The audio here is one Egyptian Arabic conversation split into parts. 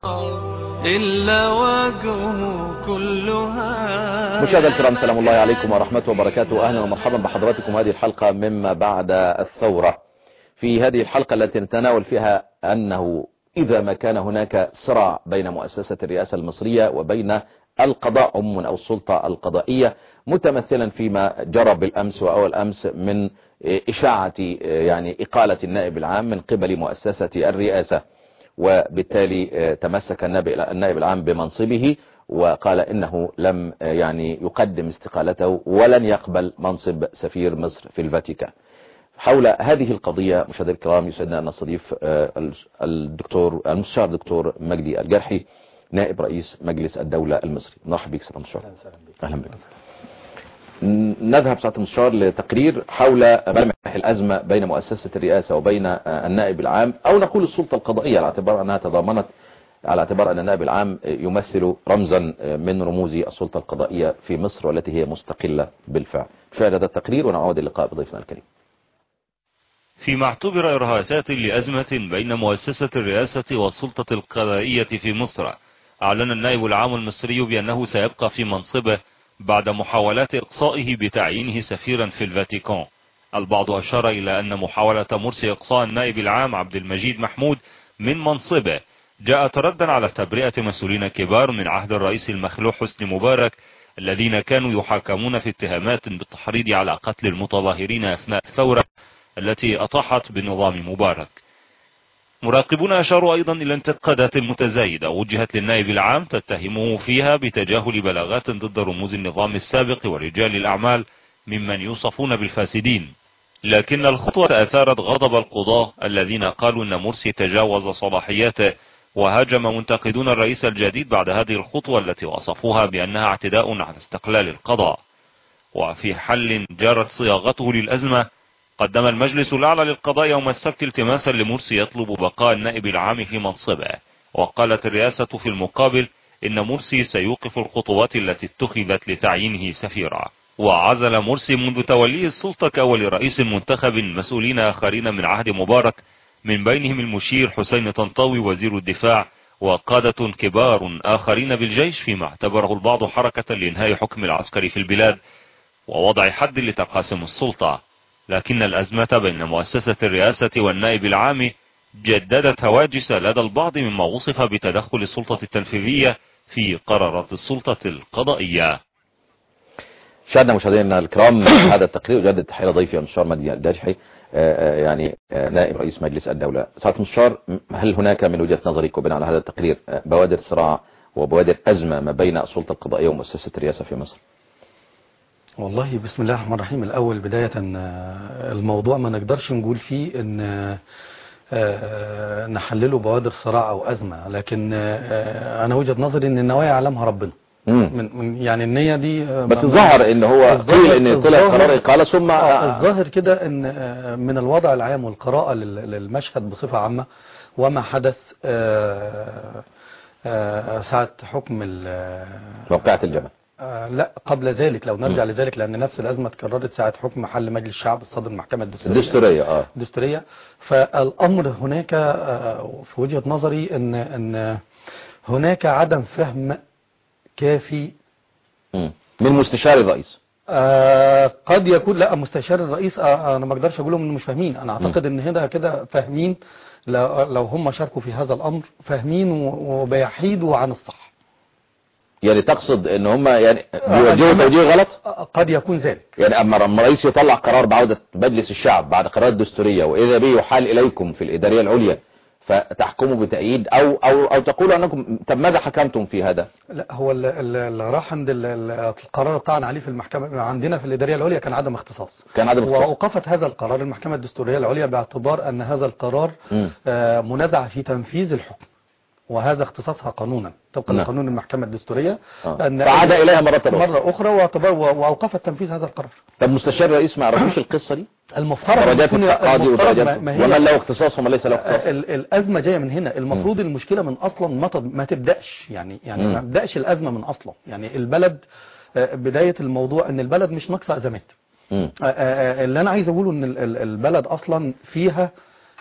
إلا وجهه كلها مشاهدينا الكرام سلام الله عليكم ورحمة وبركاته أهلا ومرحبا بحضراتكم هذه الحلقة مما بعد الثورة في هذه الحلقة التي نتناول فيها أنه إذا ما كان هناك صراع بين مؤسسة الرئاسة المصرية وبين القضاء عموما أو السلطة القضائية متمثلا فيما جرى بالأمس وأول أمس من إشاعة يعني إقالة النائب العام من قبل مؤسسة الرئاسة وبالتالي تمسك النائب العام بمنصبه وقال إنه لم يعني يقدم استقالته ولن يقبل منصب سفير مصر في الفاتيكان حول هذه القضية مشاهدينا الكرام يسعدنا أن نستضيف الدكتور المستشار دكتور مجدي الجرحي نائب رئيس مجلس الدولة المصري مرحبا بك سيدنا المستشار أهلا بك نذهب ساعة المستشار لتقرير حول ملامح الأزمة بين مؤسسة الرئاسة وبين النائب العام أو نقول السلطة القضائية على اعتبار أنها تضامنت على اعتبار أن النائب العام يمثل رمزا من رموز السلطة القضائية في مصر والتي هي مستقلة بالفعل شاهد هذا التقرير ونعود اللقاء بضيفنا الكريم فيما اعتبر إرهاسات لأزمة بين مؤسسة الرئاسة والسلطة القضائية في مصر أعلن النائب العام المصري بأنه سيبقى في منصبه بعد محاولات إقصائه بتعيينه سفيرا في الفاتيكان البعض أشار إلى أن محاولة مرسي إقصاء النائب العام عبد المجيد محمود من منصبه جاءت ردا على تبرئة مسؤولين كبار من عهد الرئيس المخلوع حسني مبارك الذين كانوا يحاكمون في اتهامات بالتحريض على قتل المتظاهرين أثناء الثورة التي أطاحت بنظام مبارك مراقبون أشاروا أيضا إلى انتقادات متزايدة وجهت للنائب العام تتهمه فيها بتجاهل بلاغات ضد رموز النظام السابق ورجال الأعمال ممن يوصفون بالفاسدين لكن الخطوة أثارت غضب القضاة الذين قالوا أن مرسي تجاوز صلاحياته وهاجم منتقدون الرئيس الجديد بعد هذه الخطوة التي وصفوها بأنها اعتداء على استقلال القضاء وفي حل جارت صياغته للأزمة قدم المجلس الأعلى للقضاء يوم السبت التماسا لمرسي يطلب بقاء النائب العام في منصبه وقالت الرئاسة في المقابل إن مرسي سيوقف الخطوات التي اتخذت لتعيينه سفيرا وعزل مرسي منذ توليه السلطة كأول رئيس منتخب مسؤولين آخرين من عهد مبارك من بينهم المشير حسين طنطاوي وزير الدفاع وقادة كبار آخرين بالجيش فيما اعتبره البعض حركة لإنهاء حكم العسكري في البلاد ووضع حد لتقاسم السلطة لكن الأزمة بين مؤسسة الرئاسة والنائب العام جددت هواجس لدى البعض مما وصف بتدخل السلطة التنفيذية في قرارات السلطة القضائية شاهدنا مشاهدينا الكرام هذا التقرير وجدد تحية ضيفي المستشار مجدي الجرحي يعني نائب رئيس مجلس الدولة سعادة المستشار هل هناك من وجهة نظرك وبناء على هذا التقرير بوادر صراع وبوادر أزمة ما بين السلطة القضائية ومؤسسة الرئاسة في مصر والله بسم الله الرحمن الرحيم الأول بداية الموضوع ما نقدرش نقول فيه ان نحلله بوادر صراع أو أزمة لكن أنا وجهة نظري ان النوايا يعلمها ربنا من يعني النية دي بس ظهر ان هو قيل ان طلع قرار إقالة ثم الظاهر كده ان من الوضع العام والقراءة للمشهد بصفة عامة وما حدث ساعة حكم موقعة الجمل آه لا قبل ذلك لو نرجع م. لذلك لأن نفس الأزمة تكررت ساعة حكم محل مجلس الشعب الصدر المحكمة الدستورية الدستورية اه الدستورية فالأمر هناك آه في وجهة نظري ان ان هناك عدم فهم كافي م. من مستشار الرئيس آه قد يكون لا مستشار الرئيس آه انا ما اقدرش اقول لهم انه مش فاهمين انا اعتقد م. ان هنا كده فاهمين لو هم شاركوا في هذا الامر فاهمين وبيحيدوا عن الصح يعني تقصد ان هم يعني بيوجهوا توجيه غلط قد يكون ذلك يعني اما الرئيس يطلع قرار بعودة مجلس الشعب بعد قرار الدستورية واذا به يحال اليكم في الادارية العليا فتحكموا بتأييد او او او تقولوا انكم طب ماذا حكمتم في هذا لا هو اللي راح عند القرار بتاعنا عليه في المحكمة عندنا في الادارية العليا كان عدم اختصاص كان عدم اختصاص واوقفت هذا القرار المحكمة الدستورية العليا باعتبار ان هذا القرار منازع في تنفيذ الحكم وهذا اختصاصها قانونا طبقا نعم. لقانون المحكمة الدستورية آه. أن فعاد إليها مرة أخرى مرة أخرى واعتبر وأوقفت تنفيذ هذا القرار طب مستشار الرئيس ما عرفوش القصة دي المفترض درجات التقاضي ودرجات ما هي ومن له اختصاص ومن ليس له اختصاص ال- الأزمة جاية من هنا المفروض المشكلة من أصلا ما تب- ما تبدأش يعني يعني مم. ما تبدأش الأزمة من أصلا يعني البلد آه، بداية الموضوع ان البلد مش ناقصة أزمات مم. آه، آه، اللي أنا عايز أقوله ان ال- ال- البلد أصلا فيها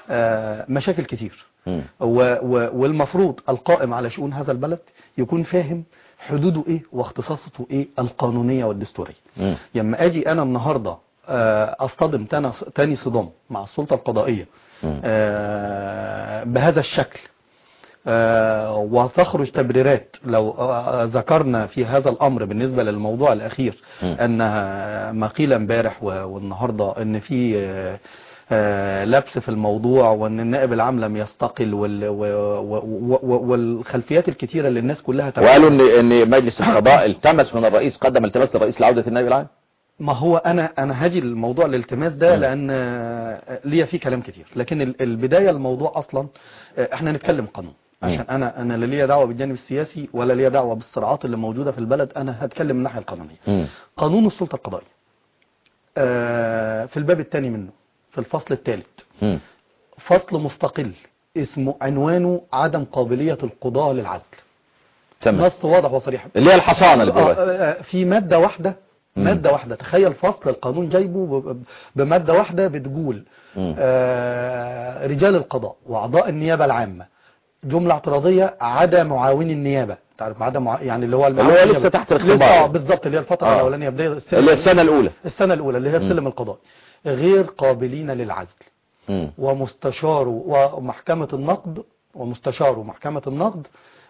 آه، مشاكل كتير مم. و- و- والمفروض القائم على شؤون هذا البلد يكون فاهم حدوده ايه واختصاصاته ايه القانونية والدستورية مم. لما اجي انا النهاردة آه، اصطدم تانا- تاني صدام مع السلطة القضائية مم. آه، بهذا الشكل آه، وتخرج تبريرات لو آه، ذكرنا في هذا الأمر بالنسبة للموضوع الأخير مم. أن ما قيل امبارح و- والنهاردة أن في آه، آه، لبس في الموضوع وأن النائب العام لم يستقل وال- و- و- و- والخلفيات الكتيرة اللي الناس كلها تبعها. وقالوا ان ان مجلس القضاء التمس من الرئيس قدم التماس للرئيس لعودة النائب العام ما هو انا انا هاجي الموضوع الالتماس ده لان آه، ليا فيه كلام كتير لكن ال- البدايه الموضوع اصلا آه، احنا نتكلم قانون عشان انا انا لا ليا دعوه بالجانب السياسي ولا ليا دعوه بالصراعات اللي موجوده في البلد انا هتكلم من الناحيه القانونيه مم. قانون السلطه القضائيه آه، في الباب الثاني منه في الفصل الثالث مم. فصل مستقل اسمه عنوانه عدم قابليه القضاه للعزل تمام نص واضح وصريح اللي هي الحصانة اللي آه، دلوقتي آه، في مادة واحدة مم. مادة واحدة تخيل فصل القانون جايبه ب- بمادة واحدة بتقول مم. آه، رجال القضاء وأعضاء النيابة العامة جملة اعتراضية عدا معاون النيابة تعرف عدا مع... يعني اللي هو اللي هو المعاون لسه النيابة. تحت الاختبار. لسه آه، بالظبط اللي هي الفترة آه. الأولانية بداية السنة اللي هي السنة الأولى السنة الأولى اللي هي السلم القضائي غير قابلين للعزل مم. ومستشار ومحكمة النقد ومستشار محكمة النقد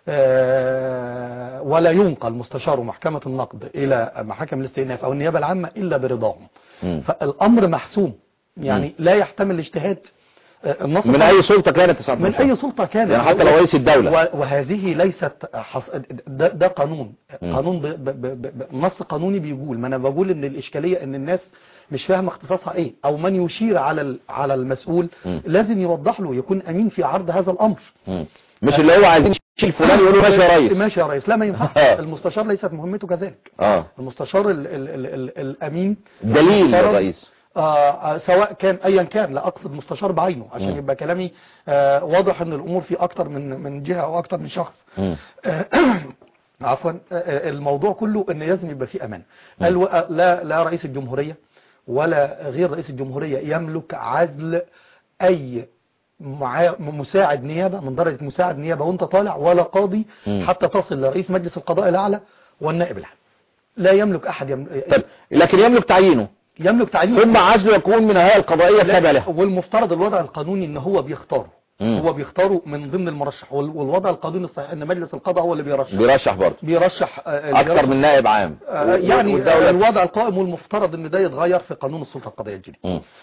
آه، ولا ينقل مستشار محكمة النقد إلى محاكم الاستئناف أو النيابة العامة إلا برضاهم مم. فالأمر محسوم يعني لا يحتمل الاجتهاد آه، النص من أي سلطة كانت 19 من أي سلطة كان يعني حتى لو رئيس الدولة. و- وهذه ليست حص... ده, ده قانون مم. قانون ب... ب... ب... ب... نص قانوني بيقول ما أنا بقول إن الإشكالية إن الناس مش فاهمه اختصاصها ايه او من يشير على ال... على المسؤول مم. لازم يوضح له يكون امين في عرض هذا الامر مم. مش اللي هو عايزين يشيل فلان يقولوا ماشي يا ريس ماشي يا ريس لا ما ينفعش آه. المستشار ليست مهمته كذلك اه المستشار ال... ال... ال... ال... الامين دليل المفترض- للرئيس آه آه، سواء كان ايا كان لا اقصد مستشار بعينه عشان مم. يبقى كلامي آه واضح ان الامور في اكتر من من جهه او اكتر من شخص مم. آه، عفوا آه، الموضوع كله ان لازم يبقى فيه امان الو... آه، لا لا رئيس الجمهوريه ولا غير رئيس الجمهوريه يملك عزل اي مع... مساعد نيابه من درجه مساعد نيابه وانت طالع ولا قاضي مم. حتى تصل لرئيس مجلس القضاء الاعلى والنائب العام لا يملك احد يم... طب لكن يملك تعيينه يملك تعيين ثم عزله يكون من الهيئة القضائية لا، التابعة له والمفترض الوضع القانوني ان هو بيختاره مم. هو بيختاره من ضمن المرشح وال- والوضع القانوني الصحيح ان مجلس القضاء هو اللي بيرشح بيرشح برضه بيرشح آه، اللي اكتر بيرشح. من نائب عام آه، يعني والدولة الوضع القائم والمفترض ان ده يتغير في قانون السلطه القضائيه الجديد مم. آه،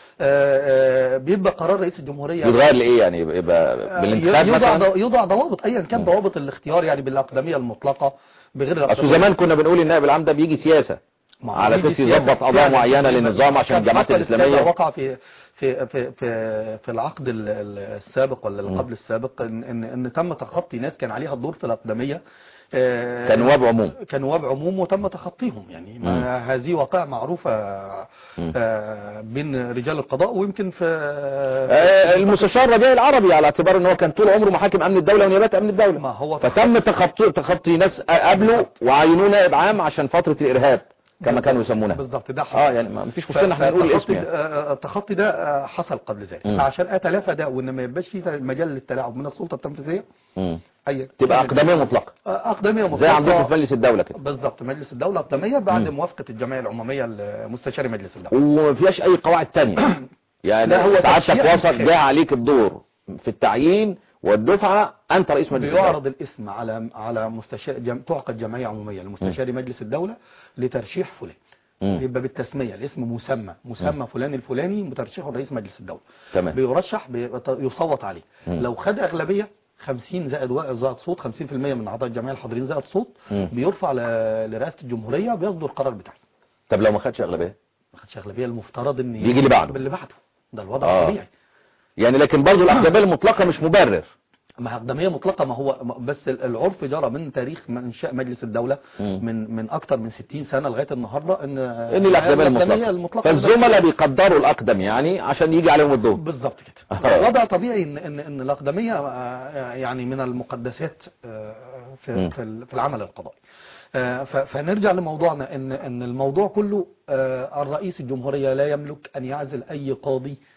آه، بيبقى قرار رئيس الجمهوريه يتغير لايه يعني يبقى آه، بالانتخاب يوضع مثلا يوضع ضوابط ايا كان ضوابط الاختيار يعني بالاقدميه المطلقه بغير اصل الأقدمية. زمان كنا بنقول النائب العام ده بيجي سياسة ما على هو دي اساس سياسة. يظبط قضايا فعلا. معينة للنظام عشان كان الجماعات حصل الاسلامية كذا وقع في في في في في العقد ال- ال- السابق ولا اللي قبل السابق ان ان ان تم تخطي ناس كان عليها الدور في الاقدميه آه، كنواب عموم كنواب عموم وتم تخطيهم يعني ما هذه واقع معروفة مم. آه، بين رجال القضاء ويمكن في آه، المستشار رجاء العربي على اعتبار ان هو كان طول عمره محاكم امن الدولة ونيابات امن الدولة ما هو فتم تخطي تخطي ناس قبله وعينوه نائب عام عشان فترة الارهاب كما كانوا يسمونها بالضبط ده حصل اه يعني ما فيش مشكلة ان احنا نقول الاسم فالتخطي- يعني آه، التخطي ده آه، حصل قبل ذلك مم. فعشان اتلافى ده وان ما يبقاش فيه مجال للتلاعب من السلطه التنفيذيه مم. اي تبقى اقدمية مطلقة آه، اقدميه مطلقه زي عندكم في مجلس الدولة كده بالضبط مجلس الدوله اقدميه بعد مم. موافقه الجمعيه العموميه لمستشار مجلس الدوله وما فيهاش اي قواعد تانية يعني لا، هو سعادتك تشريع وسط انتخابي. جاء عليك الدور في التعيين والدفعة انت رئيس مجلس الدولة بيعرض الاسم على على مستشار جم... تعقد جمعيه عموميه لمستشار مجلس الدوله لترشيح فلان مم. يبقى بالتسميه الاسم مسمى مسمى فلان الفلاني مترشحه رئيس مجلس الدوله تمام بيرشح بيبقى يصوت عليه مم. لو خد اغلبيه 50 زائد وا- زائد صوت 50% من اعضاء الجمعيه الحاضرين زائد صوت مم. بيرفع ل- لرئاسه الجمهوريه بيصدر القرار بتاعه طب لو ما خدش اغلبية ما خدش اغلبيه المفترض ان يجي اللي بعده. اللي بعده ده الوضع آه. الطبيعي يعني لكن برضو الاغلبية المطلقة مش مبرر ما أقدمية مطلقة ما هو بس العرف جرى من تاريخ انشاء مجلس الدولة مم. من من اكتر من 60 سنة لغاية النهاردة ان ان الاغلبية المطلقة المطلقة فالزملاء بيقدروا الاقدم يعني عشان يجي عليهم الدور بالظبط آه. كده وضع طبيعي ان ان ان الاقدمية آه، يعني من المقدسات آه، في مم. في ال- في العمل القضائي آه، ف- فنرجع لموضوعنا ان ان الموضوع كله آه، الرئيس الجمهورية لا يملك ان يعزل اي قاضي مم.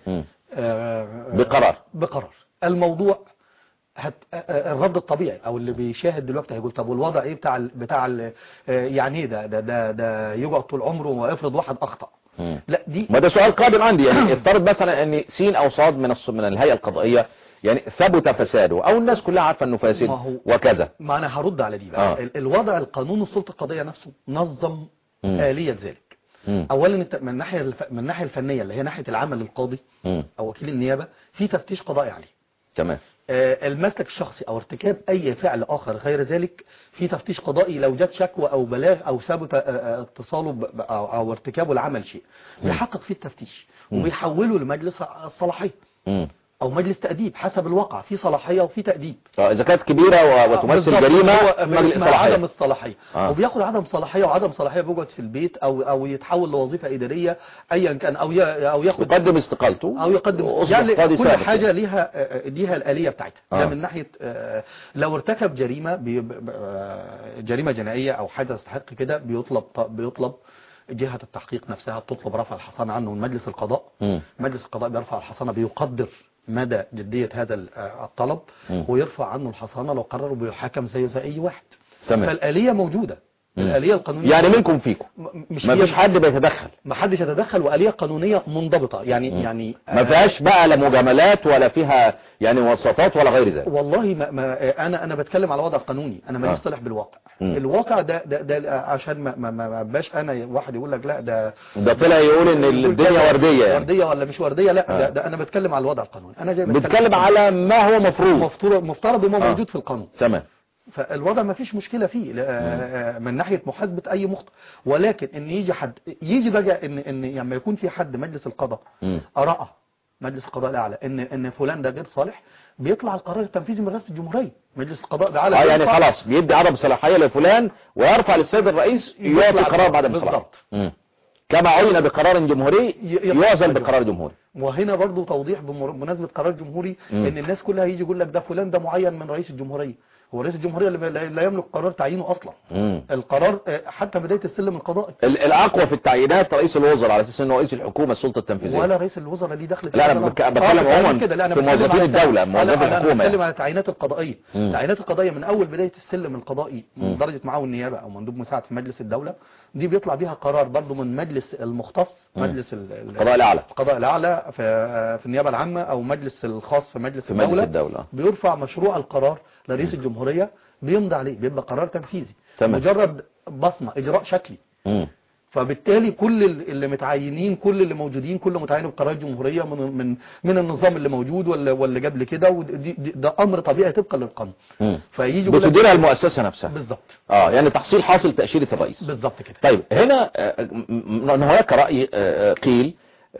آه، بقرار. بقرار الموضوع هت... آه، آه، الرد الطبيعي او اللي بيشاهد دلوقتي هيقول طب والوضع ايه بتاع ال... بتاع ال... آه، يعني ايه ده ده ده, ده يقعد طول عمره وافرض واحد اخطا مم. لا دي ما ده سؤال قادم عندي يعني افترض مثلا ان سين او صاد من الص- من الهيئة القضائية يعني ثبت فساده او الناس كلها عارفة انه فاسد ما هو- وكذا ما انا هرد على دي بقى آه. ال- الوضع القانون السلطه القضائيه نفسه نظم مم. آلية ذلك مم. اولا انت من الناحيه الف... من الناحيه الفنيه اللي هي ناحيه العمل القاضي مم. او وكيل النيابه في تفتيش قضائي عليه تمام آه، المسلك الشخصي او ارتكاب اي فعل اخر غير ذلك في تفتيش قضائي لو جت شكوى او بلاغ او ثبت آه، آه، اتصاله ب- ب- او أو ارتكابه لعمل شيء بيحقق فيه التفتيش وبيحوله لمجلس الصلاحيه مم. او مجلس تاديب حسب الواقع في صلاحيه وفي تاديب آه، اذا كانت كبيرة و- وتمثل بالظبط، جريمة هو مجلس اسمها عدم صلاحية الصلاحيه آه. وبياخد عدم صلاحيه وعدم صلاحيه بيقعد في البيت او او يتحول لوظيفه اداريه ايا كان او ي- او ياخد يقدم استقالته او يقدم وأصبح يعني قاضي كل ثابت حاجه يعني. ليها آه، ليها الاليه بتاعتها آه. ده من ناحيه آه، لو ارتكب جريمه بي- ب- آه، جريمه جنائيه او حاجه تستحق كده بيطلب بيطلب جهه التحقيق نفسها بتطلب رفع الحصانه عنه من مجلس القضاء مم. مجلس القضاء بيرفع الحصانه بيقدر مدى جديه هذا ال- آه، الطلب مم. ويرفع عنه الحصانه لو قرر بيحاكم زيه زي اي واحد تمام فالاليه موجوده مم. الاليه القانونيه يعني منكم فيكم م- مش ما هي- فيش حد بيتدخل ما حدش يتدخل واليه قانونيه منضبطه يعني مم. يعني ما آه، فيهاش بقى لا مجاملات ولا فيها يعني وساطات ولا غير ذلك والله ما, ما انا انا بتكلم على وضع قانوني انا ماليش آه. صالح بالواقع مم. الواقع ده ده, ده عشان ما ما ما ما بقاش انا واحد يقول لك لا ده ده طلع يقول ان الدنيا وردية يعني ورديه ولا مش ورديه لا آه. ده, ده انا بتكلم على الوضع القانوني انا جاي بتكلم على ما هو مفروض مفترض مفترض وما آه. موجود في القانون تمام فالوضع ما فيش مشكلة فيه لا- آه، من ناحية محاسبة أي مخطئ ولكن إن يجي حد يجي بقى إن إن لما يكون في حد مجلس القضاء مم. أراه مجلس القضاء الأعلى إن إن فلان ده غير صالح بيطلع القرار التنفيذي من رئاسة الجمهورية مجلس القضاء الأعلى اه يعني بيرفع- خلاص بيدي عدم صلاحية لفلان ويرفع للسيد الرئيس يطلع يعطي قرار بعدم بالظبط. صلاحية مم. كما عين بقرار جمهوري ي- يطلع يعزل قرار بقرار جمهوري وهنا برضو توضيح بمر- بمناسبة قرار جمهوري مم. إن الناس كلها يجي يقول لك ده فلان ده معين من رئيس الجمهورية هو رئيس الجمهورية اللي لا لا يملك قرار تعيينه أصلا مم. القرار آه، حتى بداية السلم القضائي ال- الاقوى في التعيينات رئيس الوزراء على اساس انه رئيس الحكومة السلطة التنفيذية ولا رئيس الوزراء ليه دخل في لا، هذا أنا الأمر. بك- بتكلم آه، عموماً كده لا أنا في بتكلم موظفين على الدولة، التع- موظفي أنا- أنا الحكومة بتكلم يعني. على التعيينات القضائية مم. التعيينات القضائية من أول بداية السلم القضائي مم. من درجة معاون النيابة أو مندوب مساعد في مجلس الدولة دي بيطلع بيها قرار برضو من مجلس المختص مم. مجلس ال- ال- القضاء الأعلى القضاء الأعلى في في النيابة العامة أو مجلس الخاص في مجلس في مجلس الدولة الدولة بيرفع مشروع القرار لرئيس الجمهورية بيمضي عليه بيبقى قرار تنفيذي تمام. مجرد بصمة إجراء شكلي مم. فبالتالي كل اللي متعينين كل اللي موجودين كل متعين بقرار جمهورية من من من النظام اللي موجود ولا ولا قبل كده ودي دي- ده امر طبيعي طبقا للقانون مم. فيجي يقول لك- بتديرها المؤسسة نفسها بالظبط اه يعني تحصيل حاصل تأشيرة الرئيس بالظبط كده طيب هنا آه، م- م- هناك رأي آه، آه، قيل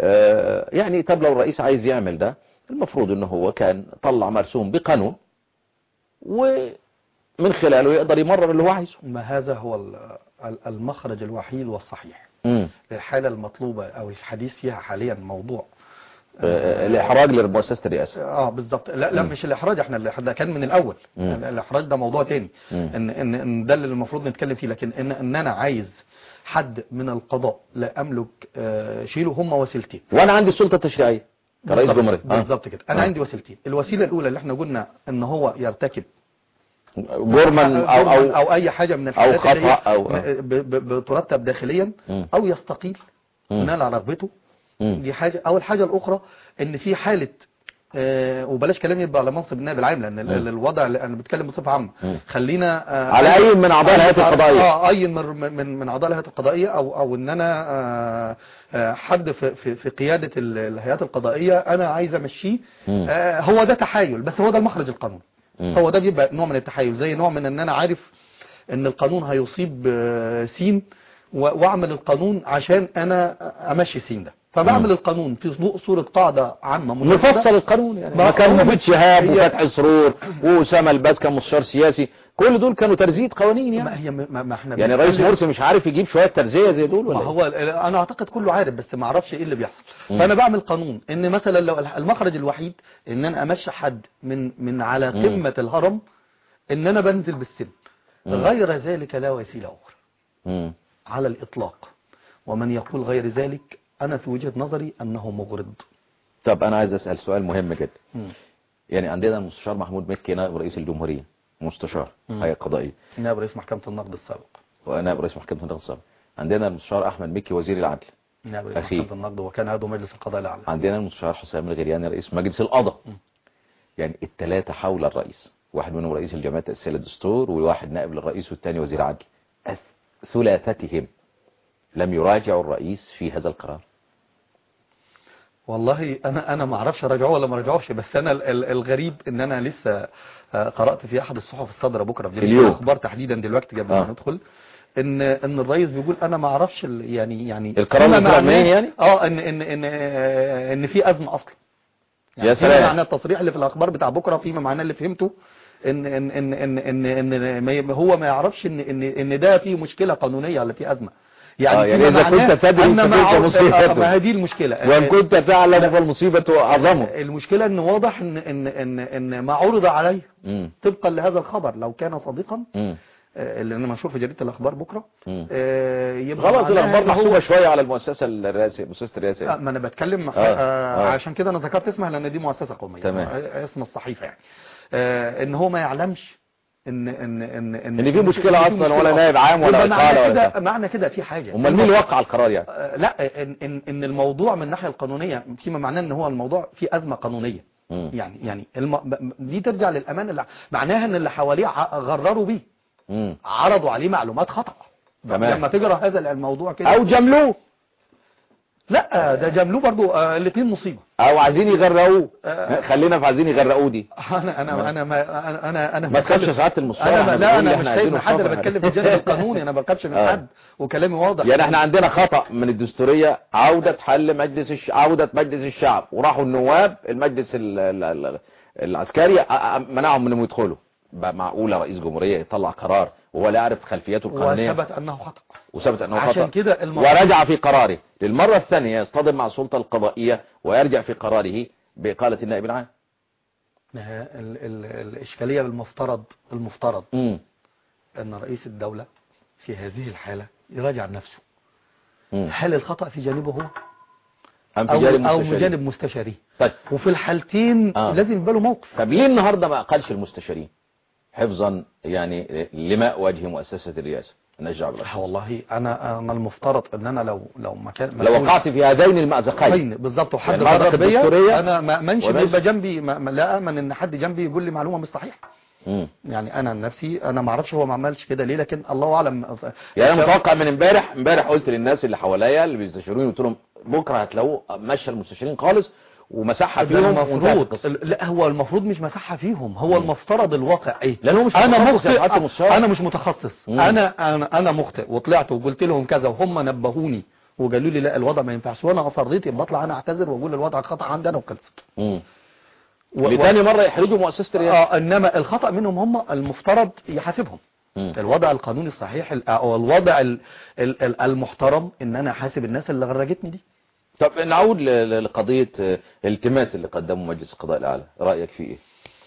آه، يعني طب لو الرئيس عايز يعمل ده المفروض انه هو كان طلع مرسوم بقانون ومن خلاله يقدر يمرر اللي هو عايزه ما هذا هو ال- ال- المخرج الوحيد والصحيح مم. للحالة المطلوبة او الحديث فيها حاليا موضوع آه، الإحراج لمؤسسة الرئاسة اه بالظبط لا لا مم. مش الاحراج احنا اللي- ده كان من الاول مم. الاحراج ده موضوع تاني مم. ان ان ان ده اللي المفروض نتكلم فيه لكن ان ان انا عايز حد من القضاء لا املك آه، شيله هم وسيلتين وانا عندي السلطة التشريعية كرئيس بالظبط- جمهورية آه. بالظبط كده انا آه. عندي وسيلتين الوسيله الاولى اللي احنا قلنا ان هو يرتكب جرما او جرماً او او اي حاجه من الحالات اللي هي خطأ أو- ب- ب- بترتب داخليا مم. او يستقيل مم. بناء على رغبته مم. دي حاجه او الحاجه الاخرى ان في حاله آه وبلاش كلام يبقى على منصب النائب العام لان ال- مم. الوضع اللي انا بتكلم بصفه عامه مم. خلينا آه على أي من أعضاء الهيئات القضائية. اه اي من من من اعضاء الهيئات القضائيه او او ان انا آه آه حد في في في قياده ال- الهيئات القضائيه انا عايز امشيه مم. آه هو ده تحايل بس هو ده المخرج القانوني مم. هو ده بيبقى نوع من التحايل زي نوع من ان انا عارف ان القانون هيصيب آه، سين و- واعمل القانون عشان انا امشي سين ده فبعمل مم. القانون في صو- صورة قاعدة عامة مجردة. نفصل القانون يعني ما ما كان هو مفيد شهاب هي- وفتحي سرور وأسامة الباز كان مستشار سياسي كل دول كانوا ترزيد قوانين ما يعني هي ما, ما احنا يعني الرئيس بنتكلم- مرسي مش عارف يجيب شوية ترزية زي دول ما ولا إيه؟ هو ال- انا اعتقد كله عارف بس ما اعرفش ايه اللي بيحصل مم. فانا بعمل قانون ان مثلا لو الح- المخرج الوحيد ان انا امشي حد من من على مم. قمة الهرم ان انا بنزل بالسن مم. غير ذلك لا وسيلة اخرى مم. على الإطلاق ومن يقول غير ذلك أنا في وجهة نظري أنه مغرض طب انا عايز اسال سؤال مهم جدا مم. يعني عندنا المستشار محمود مكي نائب رئيس الجمهوريه مستشار مم. هيئه قضائيه نائب رئيس محكمة النقد السابق ونائب رئيس محكمه النقد السابق عندنا المستشار احمد مكي وزير العدل نائب رئيس أخي. محكمة النقد وكان عضو مجلس القضاء الأعلى عندنا المستشار حسام الغرياني رئيس مجلس القضاء يعني الثلاثه حول الرئيس واحد منهم رئيس الجمعيه التاسيسيه للدستور وواحد نائب للرئيس والثاني وزير عدل أث- ثلاثتهم لم يراجعوا الرئيس في هذا القرار والله انا انا ما اعرفش راجعوه ولا ما راجعوش بس انا ال- ال- الغريب ان انا لسه آه، قرات في احد الصحف الصادره بكره في جريدة اليوم. الاخبار تحديدا دلوقتي قبل آه. ما ندخل ان ان الرئيس بيقول انا ما اعرفش ال- يعني يعني القرار فيما اللي طلع معناه- منين يعني؟ اه ان ان ان آه، ان في ازمه اصلا يا فيما سلام. معناه التصريح اللي في الاخبار بتاع بكره فيما معناه اللي فهمته ان ان ان ان ان, إن ما ي- هو ما يعرفش ان ان ان ده فيه مشكله قانونيه ولا فيه ازمه آه، يعني فيما إذا كنت معناه تدري أن فتلك مع- مصيبته. آه، ما هذه المشكله وان كنت تعلم فالمصيبه اعظم المشكلة ان واضح ان ان ان ان ما عرض عليه مم. طبقا لهذا الخبر لو كان صادقا مم. آه، اللي انا منشور في جريدة الاخبار بكرة مم. آه، يبقى خلاص معناها الاخبار إن هو- محسوبه شويه على المؤسسه الرئاسيه مؤسسه آه، الرئاسه ما انا بتكلم آه، آه. آه. عشان كده انا ذكرت اسمها لان دي مؤسسة قومية تمام. آه، اسم الصحيفة يعني آه، ان هو ما يعلمش ان ان ان ان إن في مشكلة في أصلاً مشكلة ولا نائب عام ولا يبقى إقالة معنى ولا كده بتاع. معنى كده في حاجة امال مين اللي وقع القرار يعني آه، لا ان ان ان الموضوع من الناحيه القانونيه فيما معناه ان هو الموضوع فيه ازمه قانونيه مم. يعني يعني الم... ب- دي ترجع للامان اللي معناها ان اللي حواليه ع- غرروا بيه مم. عرضوا عليه معلومات خطا تمام. لما تقرا هذا الموضوع كده او جملوه لا ده جملوه برضو آه الاثنين مصيبه او عايزين يغرقوه آه. خلينا في عايزين يغرقوه دي انا انا انا ما انا انا انا ما تخافش بتكلم- سعاده المستشار انا احنا ما- لا بنقول انا اللي مش احنا خايف عايزينه من حد انا الصبر. بتكلم في الجانب القانوني انا ما بتكلمش من آه. حد وكلامي واضح يعني احنا عندنا خطأ من الدستورية عودة حل مجلس الش... عودة مجلس الشعب وراحوا النواب المجلس ال... ال... ال... العسكري أ- أ- منعهم انهم يدخلوا بقى معقولة رئيس جمهورية يطلع قرار وهو لا يعرف خلفياته القانونية وثبت انه خطا وثبت انه خطأ عشان كده الموضوع ورجع في قراره للمرة الثانية يصطدم مع السلطة القضائية ويرجع في قراره بإقالة النائب العام ما هي ال ال الإشكالية بالمفترض المفترض مم. أن رئيس الدولة في هذه الحالة يراجع نفسه مم. هل الخطأ في جانبه هو أم في أو, جانب أو مستشارين؟ بجانب مستشاريه طيب وفي الحالتين آه. لازم يبقى له موقف طب ليه النهاردة ما أقلش المستشارين حفظا يعني لماء وجه مؤسسة الرئاسة نرجع آه بالأخير والله أنا أنا المفترض أن أنا لو لو ما كان لو وقعت في هذين المأزقين بين بالظبط وحد يعني المأزق غلط بيا الدستورية أنا ما منش وماشي. يبقى جنبي ما ما- لا أمن إن حد جنبي يقول لي معلومة مش صحيحة مم. يعني أنا عن نفسي أنا ما أعرفش هو ما عملش كده ليه لكن الله أعلم يعني انا متوقع من امبارح امبارح قلت للناس اللي حواليا اللي بيستشيروني قلت لهم بكره هتلاقوه مشى المستشارين خالص ومسحها ده فيهم المفروض وانتهت القصة. لا هو المفروض مش مساحة فيهم هو المفترض الواقع ايه لان هو مش انا متخصص يا سعادة مخطئ المستشار. انا مش متخصص مم. انا انا انا مخطئ وطلعت وقلت لهم كذا وهم نبهوني وقالوا لي لا الوضع ما ينفعش وانا اصريت يبقى اطلع انا اعتذر واقول الوضع خطا عندي انا وخلصت مم. و- لتاني مرة يحرجوا مؤسسة الرئاسة اه انما الخطا منهم هم المفترض يحاسبهم مم. الوضع القانوني الصحيح ال- او الوضع ال- ال- ال- المحترم ان انا احاسب الناس اللي غرجتني دي طب نعود ل- ل- لقضية آه، الالتماس اللي قدمه مجلس القضاء الأعلى رأيك فيه ايه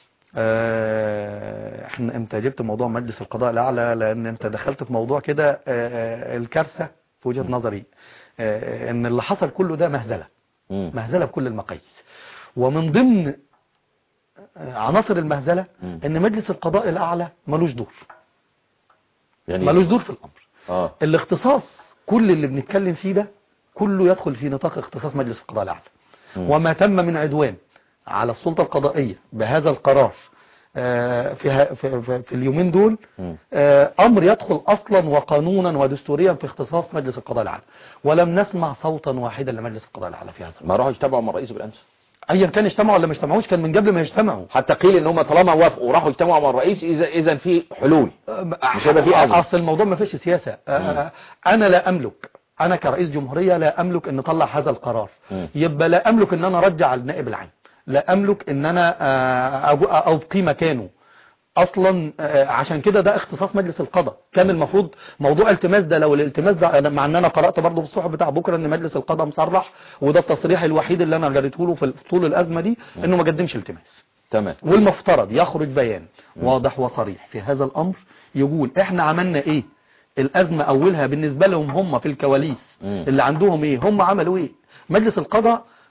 آه، احنا انت جبت موضوع مجلس القضاء الاعلى لان انت دخلت في موضوع كده آه، آه، الكارثه في وجهه نظري آه، ان اللي حصل كله ده مهزله مم. مهزله بكل المقاييس ومن ضمن آه، عناصر المهزله مم. ان مجلس القضاء الاعلى ملوش دور يعني ملوش دور في الامر اه الاختصاص كل اللي بنتكلم فيه ده كله يدخل في نطاق اختصاص مجلس القضاء الأعلى مم. وما تم من عدوان على السلطة القضائية بهذا القرار آه، في, ه- في, في, في اليومين دول مم. آه، أمر يدخل أصلا وقانونا ودستوريا في اختصاص مجلس القضاء الأعلى ولم نسمع صوتا واحدا لمجلس القضاء الأعلى في هذا ما راحوا يجتمعوا مع الرئيس بالامس أيا كان اجتمعوا ولا ما اجتمعوش كان من قبل ما يجتمعوا حتى قيل ان هم طالما وافقوا وراحوا يجتمعوا مع الرئيس اذا اذا في حلول مش هيبقى في أزمة. اصل الموضوع ما فيش سياسه آه، انا لا املك انا كرئيس جمهوريه لا املك ان اطلع هذا القرار مم. يبقى لا املك ان انا ارجع النائب العام لا املك ان انا آه، أبو- ابقي مكانه اصلا آه، عشان كده ده اختصاص مجلس القضاء كان المفروض موضوع التماس ده لو الالتماس ده أنا- مع ان انا قرات برضه في الصحف بتاع بكره ان مجلس القضاء مصرح وده التصريح الوحيد اللي انا قريته له في طول الازمه دي انه ما قدمش التماس تمام والمفترض يخرج بيان واضح وصريح في هذا الأمر يقول احنا عملنا ايه الأزمة أولها بالنسبة لهم هم في الكواليس مم. اللي عندهم ايه هم عملوا ايه مجلس القضاء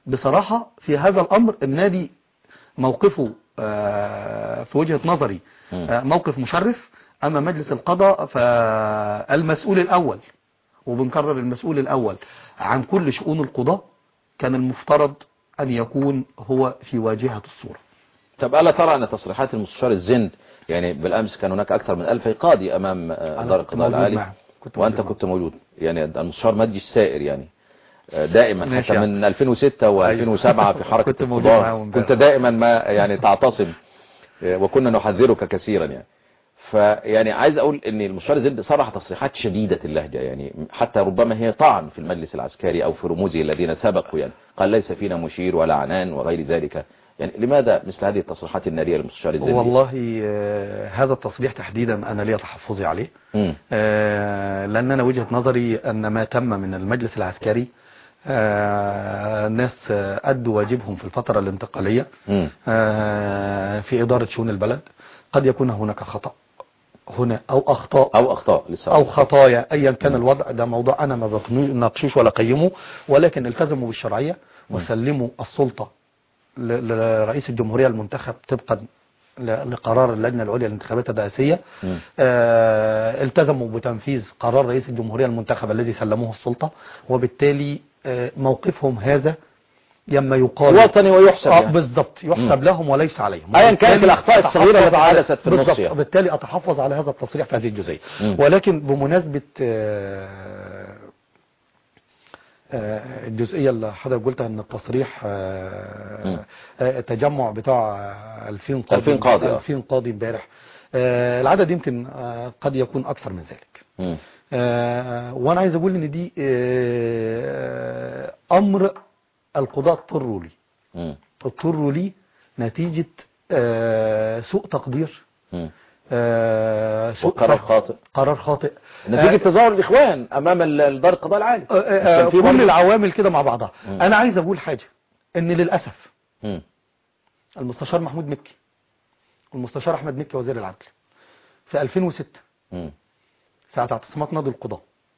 بصراحة في هذا الأمر النادي موقفه آه، في وجهة نظري مم. آه، موقف مشرف أما مجلس القضاء فالمسؤول الأول وبنكرر المسؤول الأول عن كل شؤون القضاء كان المفترض أن يكون هو في واجهة الصورة طب ألا ترى أن تصريحات المستشار الزند يعني بالأمس كان هناك أكثر من ألف قاضي أمام آه، أنا دار كنت القضاء موجود العالي معهم. كنت وأنت موجود كنت موجود يعني المستشار مجدي السائر يعني آه، دائما ماشي حتى يعني. من 2006 و2007 في حركة كنت موجود القضاء معاهم امبارح. كنت دائما ما يعني تعتصم آه، وكنا نحذرك كثيرا يعني فيعني عايز اقول ان المستشار زند صرح تصريحات شديدة اللهجة يعني حتى ربما هي طعن في المجلس العسكري او في رموزه الذين سبقوا يعني قال ليس فينا مشير ولا عنان وغير ذلك يعني لماذا مثل هذه التصريحات النارية للمستشار الزند والله آه، هذا التصريح تحديدا أنا لي تحفظي عليه مم. آه، لأن أنا وجهة نظري أن ما تم من المجلس العسكري آه، ناس آه، أدوا واجبهم في الفترة الانتقالية مم. آه، في إدارة شؤون البلد قد يكون هناك خطأ هنا أو أخطاء او اخطاء لسه أو خطايا أيا كان الوضع ده موضوع أنا ما بناقشوش ولا قيمه ولكن التزموا بالشرعية وسلموا السلطة ل- لرئيس الجمهورية المنتخب طبقا ل- لقرار اللجنة العليا للانتخابات الرئاسية مم. آه، التزموا بتنفيذ قرار رئيس الجمهورية المنتخب الذي سلموه السلطة وبالتالي آه، موقفهم هذا يما يقال وطني ويحسب آه، يعني. بالضبط يحسب مم. لهم وليس عليهم أيا كانت وبالتالي الأخطاء الصغيرة أتحفظ التي على- حدثت في النص بالضبط. يعني. وبالتالي أتحفظ على هذا التصريح في هذه الجزئية مم. ولكن بمناسبة آه، آه، الجزئية اللي حضرتك قلتها ان التصريح آه، مم. آه، التجمع بتاع آه، 2000 قاضي 2000 قاضي، آه. 2000 قاضي امبارح آه، العدد يمكن آه، قد يكون اكثر من ذلك مم. آه، وانا عايز اقول ان دي آه، امر القضاء اضطروا لي مم. اضطروا لي نتيجة آه، سوء تقدير مم. آه، سوء وقرار فهم، خاطئ قرار خاطئ نتيجة تظاهر الإخوان أمام ال- دار القضاء العالي آه، آه، كان في كل برضه- العوامل كده مع بعضها مم. انا عايز اقول حاجة ان للأسف مم. المستشار محمود مكي والمستشار احمد مكي وزير العدل في 2006 مم. ساعة اعتصامات نادي القضاء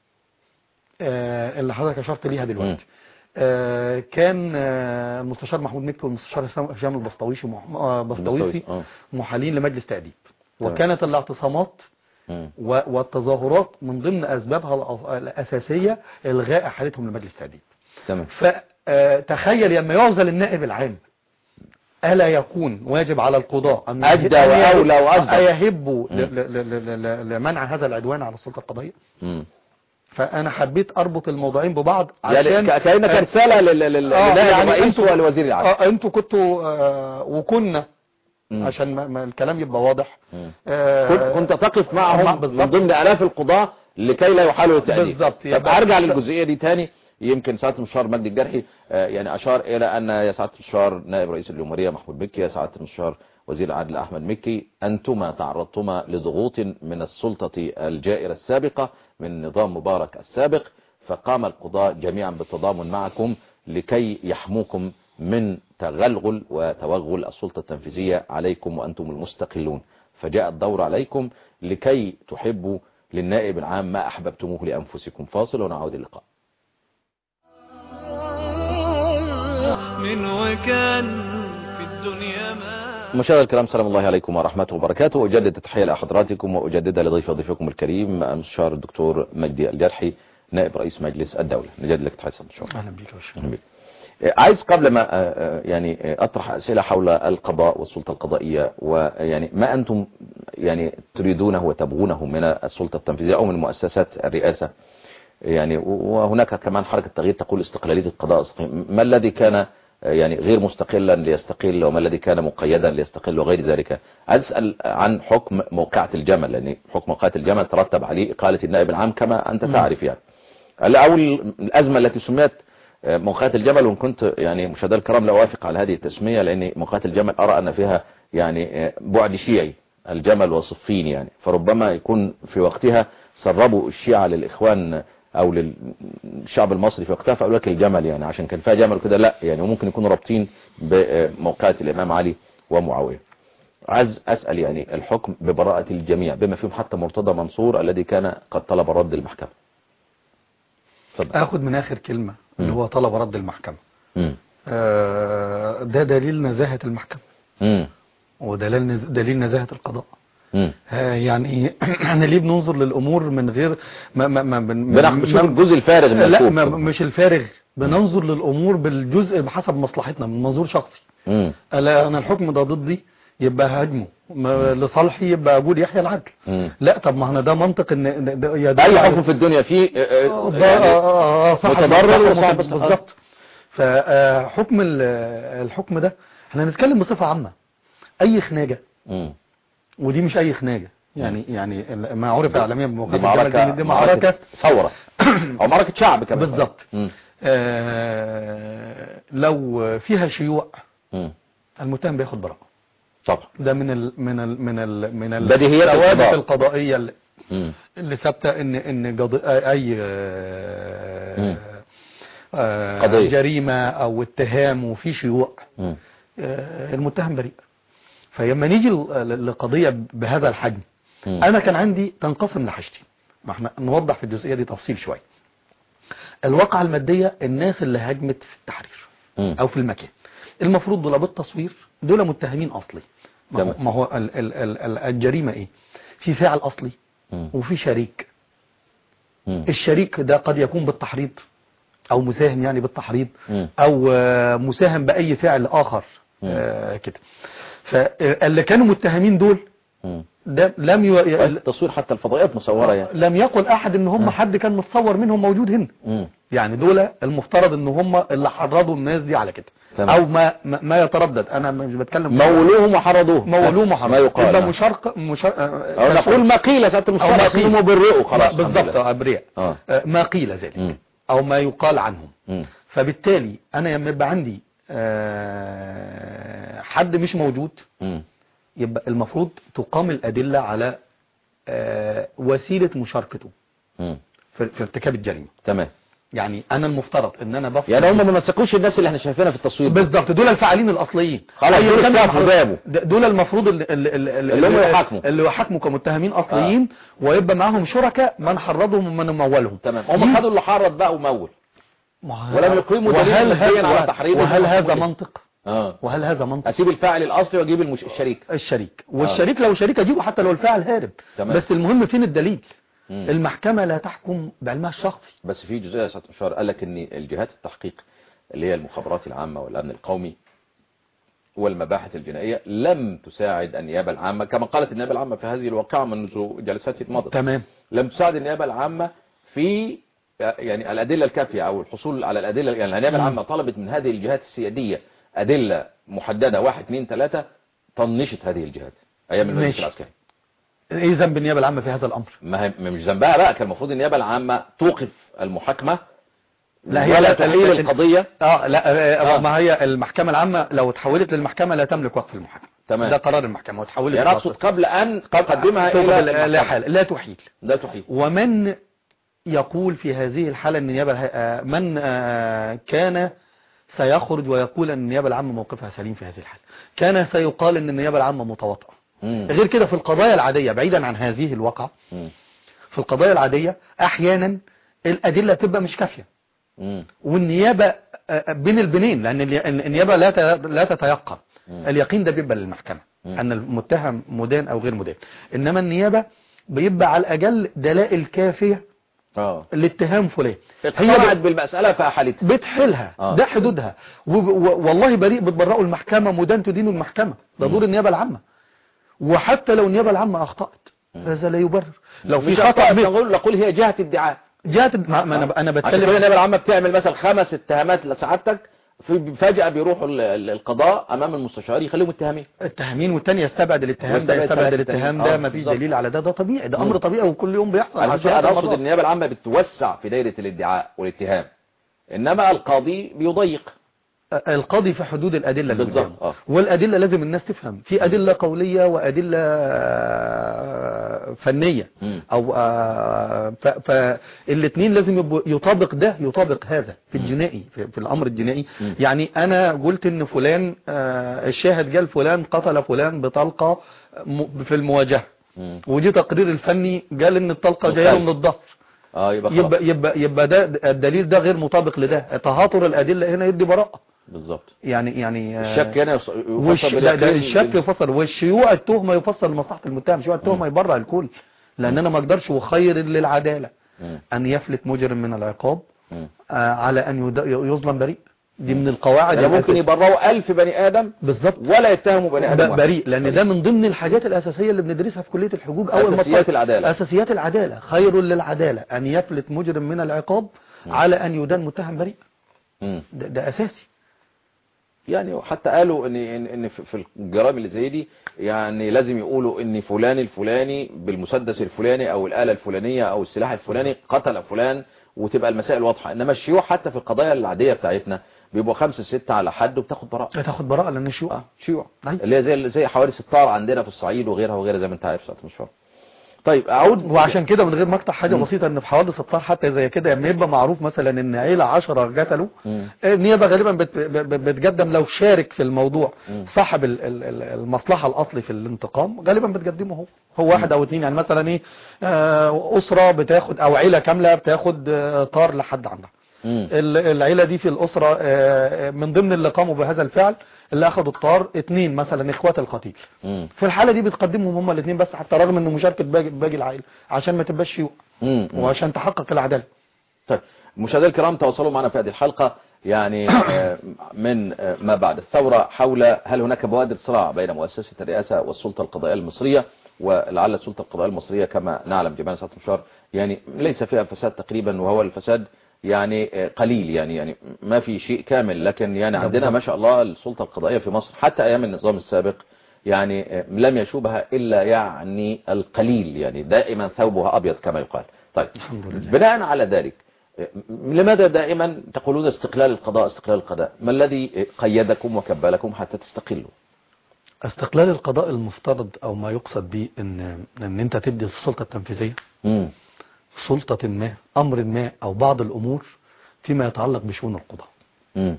آه، اللي حضرتك اشرت ليها مم. دلوقتي آه، كان آه، المستشار محمود مكي والمستشار هشام- هشام البسطويشي مح- آه، بسطويسي آه. محالين لمجلس تأديب تمام. وكانت الاعتصامات مم. و- والتظاهرات من ضمن أسبابها الأ- الأساسية إلغاء حالتهم لمجلس تأديب تمام فتخيل لما يعزل النائب العام ألا يكون واجب على القضاء أن أجدى أن يهب- وأولى وأصدق. يهبوا مم. ل- ل- ل- ل- لمنع هذا العدوان على السلطة القضائية مم. فأنا حبيت أربط الموضوعين ببعض يعني عشان ك- كأنك آه، رسالة لل- لل- آه، لنائب يعني الرئيس أنتوا- والوزير العام آه، انتوا كنتوا آه، وكنا مم. عشان ما- ما الكلام يبقى واضح مم. آه، كنت كنت تقف معهم من بالظبط. ضمن آلاف القضاة لكي لا يحالوا التأديب بالظبط. طب يبقى- أرجع للجزئية دي تاني يمكن سعادة المستشار مجدي الجرحي آه، يعني أشار إلى أن يا سعادة المستشار نائب رئيس الجمهورية محمود مكي يا سعادة المستشار وزير العدل أحمد مكي أنتما تعرضتما لضغوط من السلطة الجائرة السابقة من نظام مبارك السابق فقام القضاء جميعا بالتضامن معكم لكي يحموكم من تغلغل وتوغل السلطة التنفيذية عليكم وأنتم المستقلون فجاء الدور عليكم لكي تحبوا للنائب العام ما أحببتموه لأنفسكم فاصل ونعود اللقاء من وكان في الدنيا ما مشاهدينا الكرام سلام الله عليكم ورحمته وبركاته أجدد التحية لحضراتكم وأجددها لضيف ضيفكم الكريم المستشار الدكتور مجدي الجرحي نائب رئيس مجلس الدولة نجدد لك تحية المستشار اهلا بيك يا باشا. أهلا بك. آه، عايز قبل ما آه، آه، يعني آه، أطرح أسئلة حول القضاء والسلطة القضائية ويعني ما أنتم يعني تريدونه وتبغونه من السلطة التنفيذية أو من مؤسسات الرئاسة يعني وهناك كمان حركة تغيير تقول استقلالية القضاء استقلال. ما الذي كان آه، يعني غير مستقلا ليستقل وما الذي كان مقيدا ليستقل وغير ذلك عايز أسأل عن حكم موقعة الجمل لأن حكم موقعة الجمل ترتب عليه إقالة النائب العام كما أنت تعرف يعني أو الأزمة التي سميت موقعة الجمل وإن كنت يعني مشاهدينا الكرام لا أوافق على هذه التسمية لأن موقعة الجمل أرى أن فيها يعني بعد شيعي الجمل وصفين يعني فربما يكون في وقتها سربوا الشيعة للإخوان أو للشعب المصري في وقتها فقالوا لك الجمل يعني عشان كان فيها جمل كده لا يعني وممكن يكونوا رابطين بموقعة الإمام علي ومعاوية عايز أسأل يعني الحكم ببراءة الجميع بما فيهم حتى مرتضى منصور الذي كان قد طلب رد المحكمة اتفضل اخد من اخر كلمة اللي مم. هو طلب رد المحكمة مم. آه، ده دليل نزاهة المحكمة مم. ودليل نز- دليل نزاهة القضاء مم. آه، يعني إيه؟ احنا ليه بننظر للامور من غير ما ما ما بن- بناخد بنشوف الجزء الفارغ من لا الكوب. ما مش الفارغ بننظر للامور بالجزء بحسب مصلحتنا من منظور شخصي مم. الا انا الحكم ده ضدي يبقى هاجمه ما- لصالحي يبقى اقول يحيى العدل مم. لا طب ما احنا ده منطق ان إن ده يدل اي على- حكم في الدنيا فيه آه، آه، آه، ده- يعني آه، آه، صاحب متضرر مصلحة وصاحب ومت- مصلحة. بالظبط فحكم الحكم ده احنا هنتكلم بصفة عامة اي خناجة مم. ودي مش اي خناجة يعني يعني ال- ما عرف اعلاميا دي بمقابل معركة جمال الدين، دي معركة ثورة او معركة شعب كمان بالظبط. مم. آه، لو فيها شيوع مم. المتهم بياخد براءة طبعا ده من ال من ال من ال من ال- بديهيات الثوابت القضاء. القضائية اللي مم. اللي ثابته ان ان جض... اي آه، مم. آه، قضية. جريمه او اتهام وفي شيوع مم. آه، المتهم بريء فلما نيجي ل- لقضيه بهذا الحجم مم. انا كان عندي تنقسم لحاجتين ما احنا نوضح في الجزئيه دي تفصيل شويه الواقعه الماديه الناس اللي هاجمت في التحرير مم. او في المكان المفروض دول بالتصوير دول متهمين اصلي ما هو, تمام. ما هو ال ال ال ال الجريمه ايه في فاعل اصلي مم. وفي شريك مم. الشريك ده قد يكون بالتحريض او مساهم يعني بالتحريض مم. او آه، مساهم باي فعل اخر مم. آه، كده فاللي كانوا متهمين دول مم. ده لم ي... التصوير حتى الفضائيات مصورة يعني لم يقل احد ان هم حد كان متصور منهم موجود هنا مم. يعني دول المفترض ان هم اللي حرضوا الناس دي على كده تمام. او ما ما ما يتردد انا مش بتكلم مولوهم وحرضوهم مولوهم ما وحرضوا يقال يبقى نعم. مشاركه مشار... او نقول ما قيل ساعة او ما المشترك قيل انه مبرئوا خلاص الحمد بالظبط لله. ابرياء اه آه، ما قيل ذلك مم. او ما يقال عنهم مم. فبالتالي انا لما يبقى عندي آه، حد مش موجود مم. يبقى المفروض تقام الادله على آه، وسيله مشاركته مم. في في ارتكاب الجريمه تمام يعني انا المفترض ان انا بفرض يعني هم ما مسكوش الناس اللي احنا شايفينها في التصوير ده. بالظبط دول الفاعلين الاصليين خلاص، أي دول كان اتفقوا المفروض- جابوا. د- دول المفروض اللي, اللي, اللي, اللي هم يحاكموا. اللي يحاكموا كمتهمين اصليين ويبقى معاهم شركاء من حرضهم ومن مولهم تمام هم خدوا اللي حرض بقى ومول وه- ولم يقيموا دليل وهل مبين هذا على تحريض وهل هذا المحكوم. منطق اه وهل هذا منطق اسيب الفاعل الاصلي واجيب المش... الشريك الشريك والشريك لو شريك اجيبه حتى لو الفاعل هارب تمام. بس المهم فين الدليل مم. المحكمة لا تحكم بعلمها الشخصي بس في جزئيه يا سياده المشاور قال لك ان الجهات التحقيق اللي هي المخابرات العامه والامن القومي والمباحث الجنائيه لم تساعد النيابه العامه كما قالت النيابه العامه في هذه الواقعه منذ جلسات مضت تمام لم تساعد النيابه العامه في يعني الادله الكافيه او الحصول على الادله يعني النيابه العامه طلبت من هذه الجهات السياديه ادله محدده واحد اثنين ثلاثه طنشت هذه الجهات ايام المجلس ماشي. العسكري ايه ذنب النيابة العامة في هذا الامر ما هي ما مش ذنبها بقى كان المفروض النيابه العامه توقف المحاكمه لا، هي ولا لا- تحيل ال- القضيه اه لا آه. آه. ما هي المحكمة العامة لو تحولت للمحكمة لا تملك وقف المحاكمة تمام. ده قرار المحكمة وتحولت يعني اقصد قبل ان تقدمها توقف الى ال- لا المحكمة. حال لا تحيل لا تحيل ومن يقول في هذه الحالة ان النيابة آه، من آه، كان سيخرج ويقول ان النيابة العامة موقفها سليم في هذه الحالة كان سيقال ان النيابة العامة متواطئة مم. غير كده في القضايا العادية بعيدا عن هذه الواقعة مم. في القضايا العادية احيانا الادلة تبقى مش كافية مم. والنيابة آه، بين البنين لان الني- النيابة لا ت- لا تتيقن مم. اليقين ده بيبقى للمحكمة مم. ان المتهم مدان او غير مدان انما النيابة بيبقى على الاقل دلائل كافية اه لاتهام فلان اقتنعت ب- بالمساله فاحالتها بتحلها آه. ده حدودها وب- و- والله بريء بتبرئوا المحكمة مدان تدين المحكمة ده دور النيابة العامة وحتى لو النيابة العامة اخطأت هذا لا يبرر لو في مش خطأ خطا بي- نقول نقول هي جهه ادعاء جهة ما ما انا انا عشان كده بتكلم النيابه العامه بتعمل مثلا خمس اتهامات لسعادتك في فجاه بيروحوا ال- ال- القضاء امام المستشار يخليهم متهمين التهمين والتاني يستبعد الاتهام ده ويستبعد يستبعد ثلاثة الاتهام تانيين. ده آه، ما فيش بالظبط. دليل على ده ده طبيعي ده مم. امر طبيعي وكل يوم بيحصل عشان عشان كده هذا انا اقصد الموضوع. النيابه العامه بتوسع في دايره الادعاء والاتهام انما القاضي بيضيق القاضي في حدود الأدلة اللي بالظبط، قدامه. آه. والأدلة لازم الناس تفهم في أدلة قولية وأدلة آه، فنية مم. أو فالاثنين لازم يبقوا يطابق ده يطابق هذا في الجنائي في, في الأمر الجنائي مم. يعني أنا قلت إن فلان آه، الشاهد قال فلان قتل فلان بطلقة م- في المواجهة مم. ودي تقرير الفني قال إن الطلقة جاية له مخالف. من الظهر اه يبقى خلاص يبقى يبقى يبقى ده الدليل ده غير مطابق لده تهاطر الأدلة هنا يدي براءة بالظبط يعني يعني آه، الشك هنا يص- وش يفسر ده, ده باليقين الشك بال- يفسر والشيوع التهمة يفسر لمصلحة المتهم شيوع التهمة يبرع الكل لان انا ما اقدرش وخير للعدالة مم. ان يفلت مجرم من العقاب مم. آه، على ان يد- يظلم بريء دي من القواعد يعني ممكن الأساسية. يبرئوا ألف بني آدم بالظبط ولا يتهموا بني آدم ب- واحد. بريء لان ده من ضمن الحاجات الاساسيه اللي بندرسها في كليه الحقوق او أساسيات المصالح. العدالة. اساسيات العداله خير للعداله ان يفلت مجرم من العقاب على ان يدان متهم بريء مم. ده, ده اساسي يعني حتى قالوا ان ان إن في في الجرائم اللي زي دي يعني لازم يقولوا ان فلان الفلاني بالمسدس الفلاني او الآلة الفلانية او السلاح الفلاني قتل فلان وتبقى المسائل واضحة انما الشيوع حتى في القضايا العادية بتاعتنا بيبقوا خمسة ستة على حد وبتاخد براءة تاخد براءه لان الشيوع شيوع أيوة. اللي هي زي زي حوادث الطار عندنا في الصعيد وغيرها وغيرها زي ما انت عارف ساعة المشوار طيب اعود وعشان كده من غير ما اقطع حاجه بسيطه ان في حوادث الطار حتى زي كده لما يبقى معروف مثلا ان عيله 10 قتلوا مم. النيابه غالبا بت- ب- ب- بتقدم لو شارك في الموضوع مم. صاحب ال- ال- ال- المصلحه الاصلي في الانتقام غالبا بتقدمه هو هو واحد او اتنين يعني مثلا ايه آه، اسره بتاخد او عيله كامله بتاخد آه، طار لحد عندها مم. ال- العيله دي في الاسره آه، من ضمن اللي قاموا بهذا الفعل اللي اخذوا الطار اتنين مثلا اخوات القتيل مم. في الحاله دي بتقدمهم هما الاثنين بس حتى رغم ان مشاركه باقي باقي العائله عشان ما تبقاش شيوع مم. وعشان تحقق العداله طيب مشاهدينا الكرام تواصلوا معنا في هذه الحلقة يعني آه، من آه، ما بعد الثورة حول هل هناك بوادر صراع بين مؤسسة الرئاسة والسلطة القضائية المصرية ولعل السلطة القضائية المصرية كما نعلم جميعا ساعة مشوار يعني ليس فيها فساد تقريبا وهو الفساد يعني آه، قليل يعني يعني ما في شيء كامل لكن يعني عندنا ما شاء الله السلطة القضائية في مصر حتى أيام النظام السابق يعني آه، لم يشوبها إلا يعني القليل يعني دائما ثوبها أبيض كما يقال طيب الحمد لله. بناء على ذلك لماذا دائما تقولون استقلال القضاء استقلال القضاء ما الذي قيدكم وكبلكم حتى تستقلوا استقلال القضاء المفترض او ما يقصد به ان ان انت تدي السلطه التنفيذيه مم. سلطه ما امر ما او بعض الامور فيما يتعلق بشؤون القضاء مم.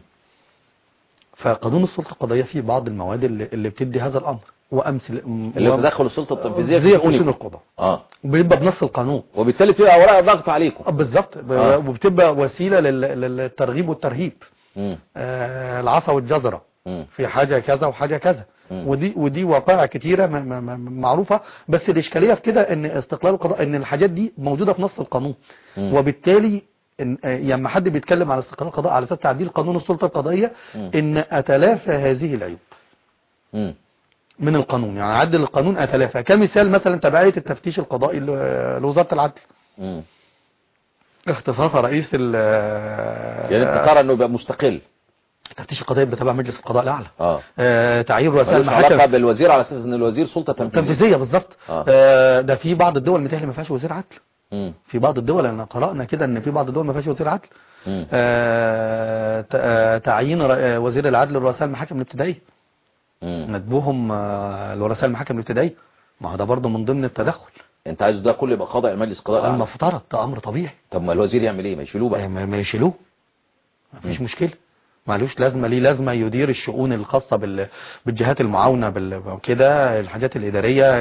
فقانون السلطه القضائيه فيه بعض المواد اللي, اللي بتدي هذا الامر وامثل اللي هو تدخل السلطة التنفيذية زي في شؤون شؤونكم القضاء اه وبيبقى بنص القانون وبالتالي تبقى وراء ضغط عليكم آه، بالظبط ب- آه. وبتبقى وسيله لل- للترغيب والترهيب مم. آه، العصا والجزره مم. في حاجة كذا وحاجة كذا مم. ودي ودي وقائع كتيرة م- م- م- معروفة بس الإشكالية في كده إن استقلال القضاء إن الحاجات دي موجودة في نص القانون مم. وبالتالي إن آه، لما حد بيتكلم على استقلال القضاء على أساس تعديل قانون السلطة القضائية مم. إن أتلافى هذه العيوب مم. من القانون يعني عدل القانون أتلافى كمثال مثلا تبعية التفتيش القضائي ل- لوزارة العدل مم. اختصاص رئيس ال يعني انت ترى انه يبقى مستقل التفتيش القضائي بتبع مجلس القضاء الأعلى اه آه، تعيين رؤساء ملوش علاقة المحاكم بالوزير على اساس ان الوزير سلطة تنفيذية تنفيذية بالظبط آه. آه، ده في بعض الدول متهيألي ما فيهاش وزير عدل مم. في بعض الدول انا قرأنا كده ان في بعض الدول ما فيهاش وزير عدل مم. آه، ت- آه، تعيين ر- آه، وزير العدل لرؤساء المحاكم الابتدائيه مم. ندبوهم آه، لرؤساء المحاكم الابتدائيه ما هو ده برضه من ضمن التدخل انت عايز ده كله يبقى خاضع لمجلس القضاء الأعلى. المفترض ده امر طبيعي طب ما الوزير يعمل ايه ما يشيلوه آه، بقى ما ما يشيلوه ما فيش مشكله معلوش لازمه ليه لازمه يدير الشؤون الخاصه بال- بالجهات المعاونه بال- كده الحاجات الاداريه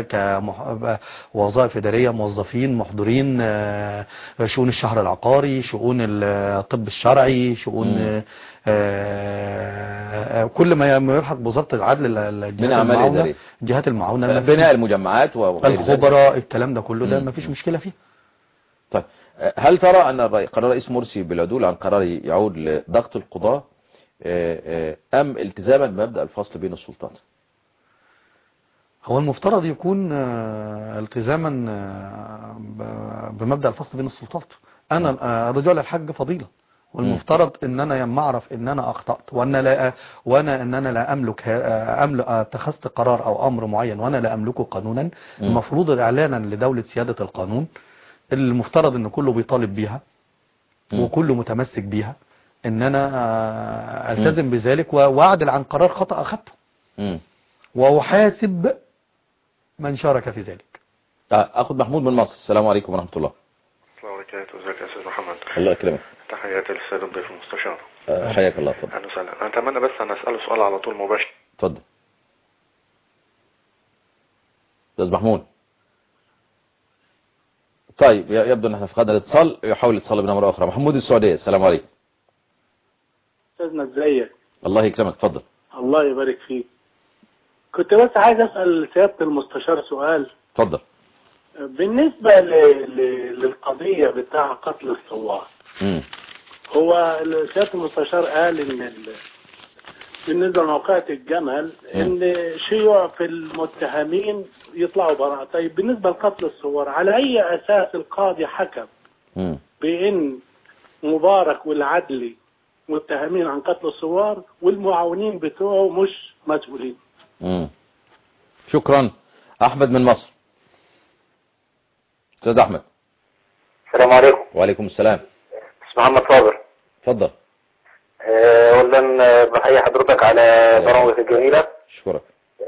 كوظائف اداريه موظفين محضرين آه، شؤون الشهر العقاري شؤون الطب الشرعي شؤون مم. آه، آه، كل ما ما يلحق بوزاره العدل ال- الجهات من أعمال المعاونة إدارية. الجهات المعاونه ما فيش- بناء المجمعات وغير ذلك الخبراء الكلام ده كله ده مم. ما فيش مشكله فيه طيب هل ترى أن الرئي- قرار رئيس مرسي بالعدول عن قرار يعود لضغط القضاة آه، آه، أم التزاما بمبدأ الفصل بين السلطات هو المفترض يكون آه، التزاما آه، ب- بمبدأ الفصل بين السلطات انا آه، الرجوع للحج فضيلة والمفترض ان انا لما اعرف ان انا اخطأت وانا لا وانا ان انا لا املك ه- آه، املك آه، اتخذت قرار او امر معين وانا لا املكه قانونا المفروض اعلانا لدولة سيادة القانون المفترض ان كله بيطالب بيها مم. وكله متمسك بيها ان انا آه، التزم بذلك و- واعدل عن قرار خطأ اخذته مم. واحاسب من شارك في ذلك آه، أخذ محمود من مصر السلام عليكم ورحمة الله السلام عليكم ازيك يا استاذ محمد الله يكرمك تحياتي للسيد الضيف المستشار آه، حياك الله اتفضل اهلا وسهلا انا اتمنى بس ان اساله سؤال على طول مباشر اتفضل استاذ محمود طيب ي- يبدو ان احنا فقدنا الاتصال يحاول الاتصال بنا مره اخرى محمود السعوديه السلام عليكم استاذنا ازيك الله يكرمك اتفضل الله يبارك فيك كنت بس عايز اسال سياده المستشار سؤال اتفضل بالنسبه ل... ل... للقضيه بتاع قتل الثوار مم. هو سياده المستشار قال ان ال... بالنسبه لموقعة الجمل ان شيوع في المتهمين يطلعوا براءة طيب بالنسبه لقتل الثوار على اي اساس القاضي حكم مم. بان مبارك والعدلي متهمين عن قتل الثوار والمعاونين بتوعه مش مسؤولين مم. شكرا احمد من مصر استاذ احمد السلام عليكم وعليكم السلام اسم محمد صابر اتفضل أه اولا بحيي حضرتك على برامجك الجميله اشكرك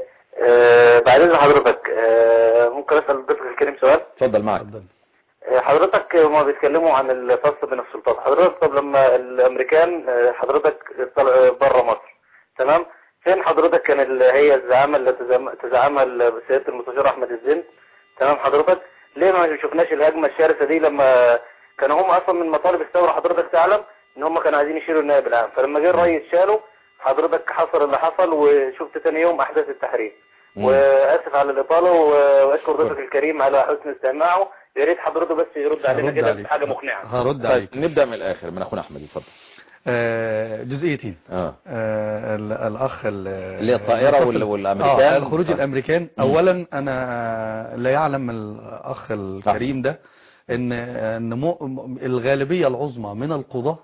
أه بعد اذن حضرتك أه ممكن اسال ضيفك الكريم سؤال اتفضل معك اتفضل أه حضرتك هما بيتكلموا عن الفصل بين السلطات حضرتك طب لما الامريكان أه حضرتك طلع بره مصر تمام فين حضرتك كان ال- هي الزعامه اللي تزعم- تزعمها ال- سياده المستشار احمد الزند تمام حضرتك ليه ما شفناش الهجمه الشرسه دي لما كانوا هم اصلا من مطالب الثوره حضرتك تعلم ان هم كانوا عايزين يشيلوا النائب العام فلما جه الرئيس شاله حضرتك حصل اللي حصل وشفت تاني يوم احداث التحرير مم. واسف على الاطاله و- واشكر ضيفك الكريم على حسن استماعه يا ريت حضرته بس يرد علينا هرد كده عليك. بحاجه مقنعه هرد عليك طيب نبدا من الاخر من اخونا احمد اتفضل آه، جزئيتين اه آه، ال- الاخ ال- اللي هي الطائرة وال- المتصل- والأمريكان. اه خروج آه. الامريكان اولا انا لا يعلم الاخ الكريم ده ان ان مو- الغالبيه العظمى من القضاه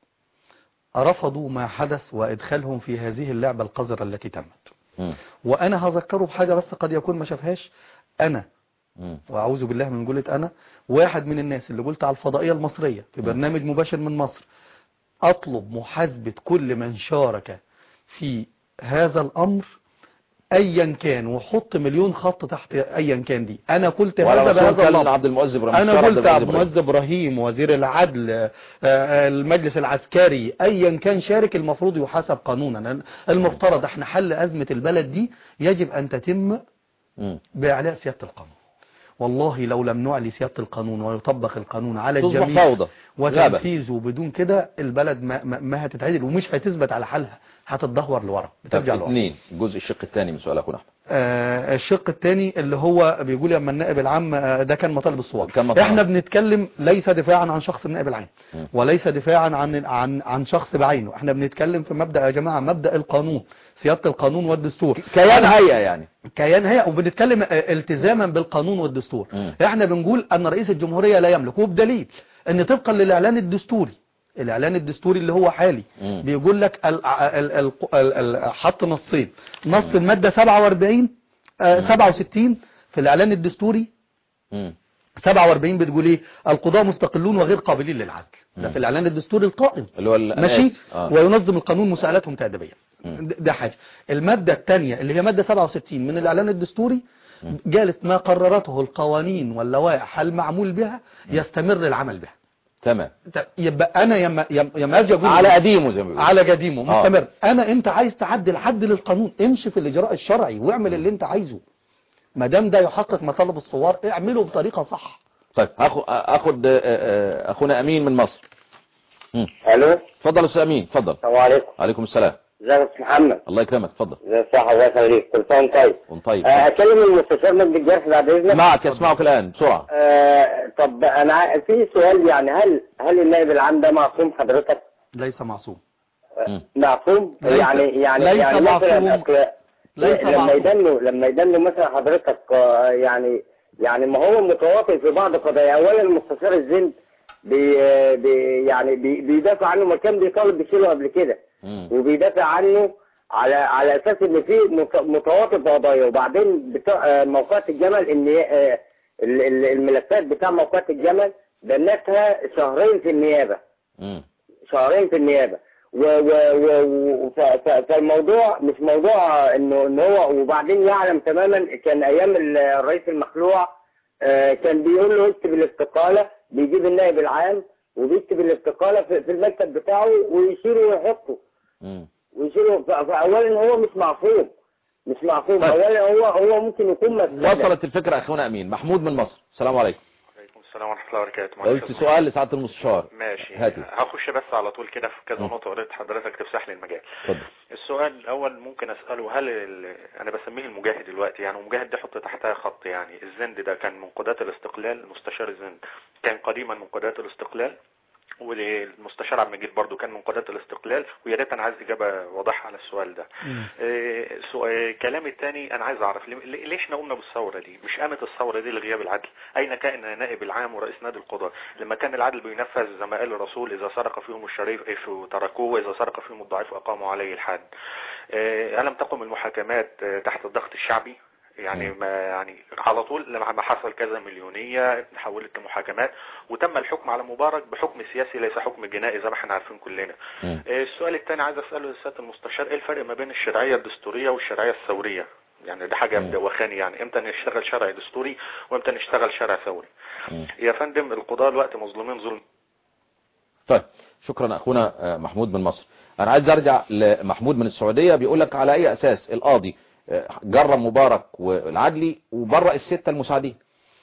رفضوا ما حدث وادخالهم في هذه اللعبه القذره التي تمت مم. وانا هذكره بحاجه بس قد يكون ما شافهاش انا مم. واعوذ بالله من قولة انا واحد من الناس اللي قلت على الفضائية المصرية في برنامج مباشر من مصر اطلب محاسبة كل من شارك في هذا الامر ايا كان وحط مليون خط تحت ايا كان دي انا قلت وعلى هذا رسول بهذا كان اللفظ عبد المؤذب إبراهيم انا الشارع عبد قلت عبد المؤذب المؤذب ابراهيم وزير العدل آه، آه، المجلس العسكري ايا كان شارك المفروض يحاسب قانونا المفترض احنا حل ازمة البلد دي يجب ان تتم مم. بإعلاء سيادة القانون والله لو لم نعلي سيادة القانون ويطبق القانون على تصبح الجميع فوضى غابة. وتنفيذه بدون كده البلد ما, ما, ما هتتعدل ومش هتثبت على حالها هتتدهور لورا طب بترجع لورا اثنين الجزء الشق الثاني من سؤال اخونا احمد آه الشق الثاني اللي هو بيقول لما النائب العام آه، ده كان مطالب الصواب كان مطالب. احنا بنتكلم ليس دفاعا عن شخص النائب العام م. وليس دفاعا عن عن عن شخص بعينه احنا بنتكلم في مبدأ يا جماعة مبدأ القانون سيادة القانون والدستور كيان هيئة يعني كيان هيئة وبنتكلم آه، التزاما بالقانون والدستور مم. احنا بنقول ان رئيس الجمهورية لا يملك وبدليل ان طبقا للاعلان الدستوري الاعلان الدستوري اللي هو حالي مم. بيقول لك ال ال ال ال ال حط نصين نص المادة 47 آه، 67 في الاعلان الدستوري مم. 47 بتقول ايه القضاء مستقلون وغير قابلين للعدل ده مم. في الاعلان الدستوري القائم اللي هو ال- ماشي آه. وينظم القانون مساءلتهم تأديبيا مم. ده ده حاجة المادة الثانية اللي هي مادة 67 من الإعلان الدستوري قالت ما قررته القوانين واللوائح المعمول بها يستمر العمل بها تمام طب يبقى أنا يما يما يما أجي أقول على قديمه زي ما بيقولوا على قديمه آه. مستمر أنا أنت عايز تعدل حد للقانون امشي في الإجراء الشرعي واعمل اللي أنت عايزه ما دام ده يحقق مطالب الثوار اعمله بطريقة صح طيب هاخد اخد آه، آه، اخونا امين من مصر مم. الو اتفضل يا استاذ امين اتفضل السلام عليكم عليكم السلام ازيك يا أستاذ محمد الله يكرمك اتفضل ازي الصحه الله يخليك كل سنه وانت طيب وانت طيب آه، اكلم المستشار مجدي الجرح بعد اذنك معك يسمعك الان بسرعه آه، طب انا ع- في سؤال يعني هل هل النائب العام ده معصوم حضرتك ليس معصوم آه، مم. معصوم ليس- يعني يعني ليس يعني معصوم. مثلا أصل- ليس لما معصوم. يدنوا لما يدنوا مثلا حضرتك آه، يعني يعني ما هو متواطئ في بعض قضايا اولا المستشار الزند بي بي يعني بي بيدافع عنه ما كان بيطالب بشيله قبل كده مم. وبيدافع عنه على على اساس ان في مت- متواطئ في قضايا وبعدين بتاع آه، موقعة الجمل ان آه، ال- ال- الملفات بتاع موقعة الجمل بنتها شهرين في النيابه مم. شهرين في النيابه و و و و ف- ف- فالموضوع مش موضوع انه ان هو وبعدين يعلم تماما كان ايام ال- الرئيس المخلوع آه، كان بيقول له اكتب الاستقاله بيجيب النائب العام وبيكتب الاستقاله في في المكتب بتاعه ويشيله ويحطه مم. ويشيله ف- فاولا هو مش معصوم مش معصوم طيب. اولا هو هو ممكن يكون مسؤول وصلت الفكره اخونا امين محمود من مصر السلام عليكم عليكم السلام ورحمة الله وبركاته لو قلت سؤال لسعادة المستشار ماشي هاتي. هخش بس على طول كده في كذا م. نقطة وريت حضرتك تفسح لي المجال اتفضل السؤال الأول ممكن أسأله هل ال... أنا بسميه المجاهد دلوقتي يعني ومجاهد دي حط تحتها خط يعني الزند ده كان من قادات الاستقلال مستشار الزند كان قديما من قادات الاستقلال والمستشار عبد المجيد برضو كان من قادات الاستقلال ويا ريت انا عايز اجابه واضحه على السؤال ده إيه، سؤال كلامي الثاني انا عايز اعرف ليه ليه- ليه احنا قلنا بالثوره دي مش قامت الثوره دي لغياب العدل اين كان نائب العام ورئيس نادي القضاء لما كان العدل بينفذ زي ما قال الرسول اذا سرق فيهم الشريف تركوه واذا سرق فيهم الضعيف اقاموا عليه الحد إيه، الم تقم المحاكمات آه، تحت الضغط الشعبي يعني ما يعني على طول لما ما حصل كذا مليونية تحولت لمحاكمات وتم الحكم على مبارك بحكم سياسي ليس حكم جنائي زي ما احنا عارفين كلنا مم. آه، السؤال الثاني عايز اساله لسياده المستشار ايه الفرق ما بين الشرعيه الدستوريه والشرعيه الثوريه يعني دي حاجه مم. مدوخاني يعني امتى نشتغل شرع دستوري وامتى نشتغل شرع ثوري مم. يا فندم القضاء الوقت مظلومين ظلم طيب شكرا اخونا آه، محمود من مصر انا عايز ارجع لمحمود من السعودية بيقول لك على اي اساس القاضي آه، جرم مبارك والعدلي وبرأ الستة المساعدين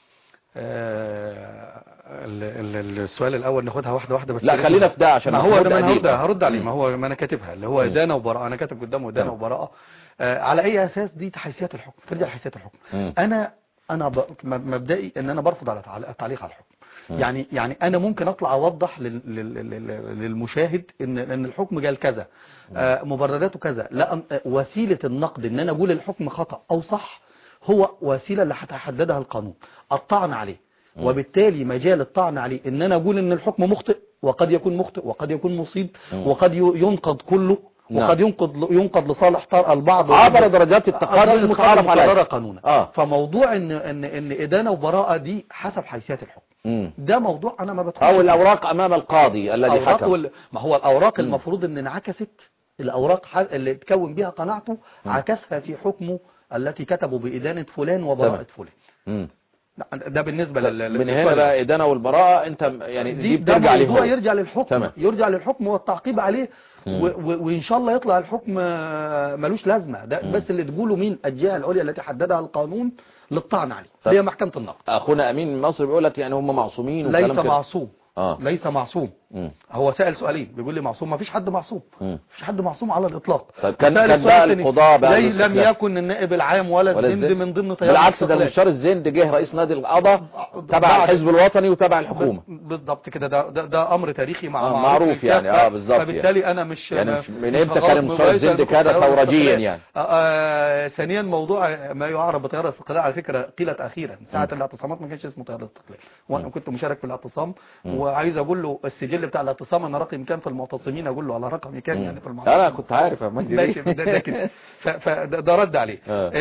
آه، ال- ال- السؤال الاول ناخدها واحده واحده بس لا خلينا في ده عشان ما هو محمود ده ما انا قديم. هرد هرد عليه مم. ما هو ما انا كاتبها اللي هو مم. ادانه وبراءه انا كاتب قدامه ادانه تمام. وبراءه آه، على اي اساس دي حيثيات الحكم ترجع حيثيات الحكم مم. انا انا ب- م- مبدئي ان انا برفض على تعل- التعليق على الحكم مم. يعني يعني انا ممكن اطلع اوضح لل- لل- لل- للمشاهد ان ان الحكم قال كذا آه، مبرراته كذا لا أن- آه، وسيله النقد ان انا اقول الحكم خطا او صح هو وسيله اللي هتحددها القانون الطعن عليه مم. وبالتالي مجال الطعن عليه ان انا اقول ان الحكم مخطئ وقد يكون مخطئ وقد يكون مصيب مم. وقد ي- ينقض كله نعم. وقد ينقض ينقض لصالح طار البعض عبر درجات التقدم المتعارف مقررة عليها قانونا اه فموضوع ان ان ان ادانه وبراءه دي حسب حيثيات الحكم مم. ده موضوع انا ما بدخلش او فيه. الاوراق امام القاضي الذي أوراق حكم وال... ما هو الاوراق مم. المفروض ان انعكست الاوراق ح- اللي تكون بها قناعته مم. عكسها في حكمه التي كتبوا بإدانة فلان وبراءة تمام. فلان مم. ده بالنسبة لل... من هنا للسؤال. بقى ادانه والبراءه انت م- يعني دي دي ده بترجع ليه موضوع هو يرجع للحكم تمام. يرجع للحكم والتعقيب عليه مم. و... و... وان شاء الله يطلع الحكم آه، ملوش لازمه ده مم. بس اللي تقوله مين الجهه العليا التي حددها القانون للطعن عليه طب. هي محكمه النقد اخونا امين من مصر بيقول لك يعني هم معصومين ليس وكلام كده. معصوم اه ليس معصوم مم. هو سأل سؤالين بيقول لي معصوم ما فيش حد معصوم مم. مفيش حد معصوم على الإطلاق طيب كان وسأل كان السؤال بقى الثاني، القضاء بقى لي لم الاستقلال. يكن النائب العام ولا ولا الزند الزند. من ضمن تيار بالعكس ده الاستقلال. المستشار الزند جه رئيس نادي القضاء تبع بعد- الحزب الوطني وتبع الحكومة ب- بالضبط كده ده, ده, ده امر تاريخي مع آه، معروف معروف يعني، للكافة. آه، بالظبط فبالتالي انا مش يعني ما- مش- من مش إمتى كان هغلط المستشار مباشر الزند بتيار كان ثورجيا الاستقلال. يعني؟ آه، آه، ثانيا موضوع ما يعرف بتيار الاستقلال على فكره قيلت اخيرا ساعه م. الاعتصامات ما كانش اسمه تيار الاستقلال وانا م. كنت مشارك في الاعتصام م. وعايز اقول له السجل بتاع الاعتصام انا رقم كام في المعتصمين اقول له على رقمي كام يعني في المعتصمين انا كنت عارف يا مجدي ماشي ده, ده كده ف- فده ده رد عليه آه.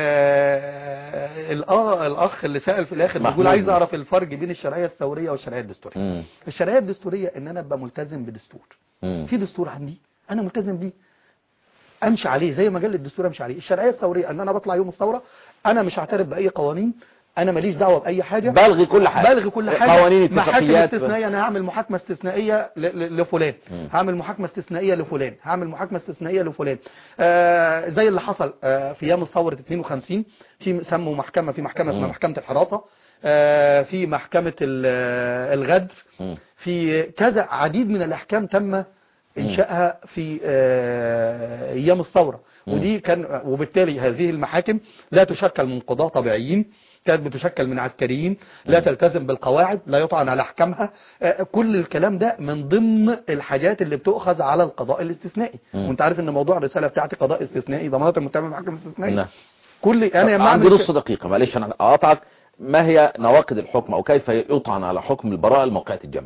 آه، الأ- الاخ اللي سأل في الاخر محمود. بيقول عايز اعرف الفرق بين الشرعيه الثوريه والشرعيه الدستوريه مم. الشرعيه الدستوريه ان انا ابقى ملتزم بدستور مم. في دستور عندي انا ملتزم بيه امشي عليه زي ما قال الدستور امشي عليه الشرعيه الثوريه ان انا بطلع يوم الثوره انا مش هعترف باي قوانين انا ماليش دعوه باي حاجه بلغي كل حاجة بلغي كل حاجه قوانين محاكم اتفاقيات استثنائيه انا هعمل محاكمه استثنائيه ل- ل- لفلان مم. هعمل محاكمه استثنائيه لفلان هعمل محاكمه استثنائيه لفلان آه زي اللي حصل آه في ايام ثوره 52 في سموا محكمه في محكمه اسمها مم. محكمه الحراسه آه في محكمه ال- آه، الغدر مم. في كذا عديد من الاحكام تم انشائها في آه، ايام الثوره مم. ودي كان وبالتالي هذه المحاكم لا تشكل من قضاة طبيعيين كانت بتشكل من عسكريين لا مم. تلتزم بالقواعد لا يطعن على احكامها آه، كل الكلام ده من ضمن الحاجات اللي بتؤخذ على القضاء الاستثنائي مم. وانت عارف ان موضوع الرساله بتاعتي قضاء استثنائي ضمانات المتهم بمحكمه استثنائيه نعم. كل انا طب لما عندي اعمل نص دقيقة معلش انا اقاطعك ما هي نواقض الحكم او كيف يطعن على حكم البراءة الموقعة الجمل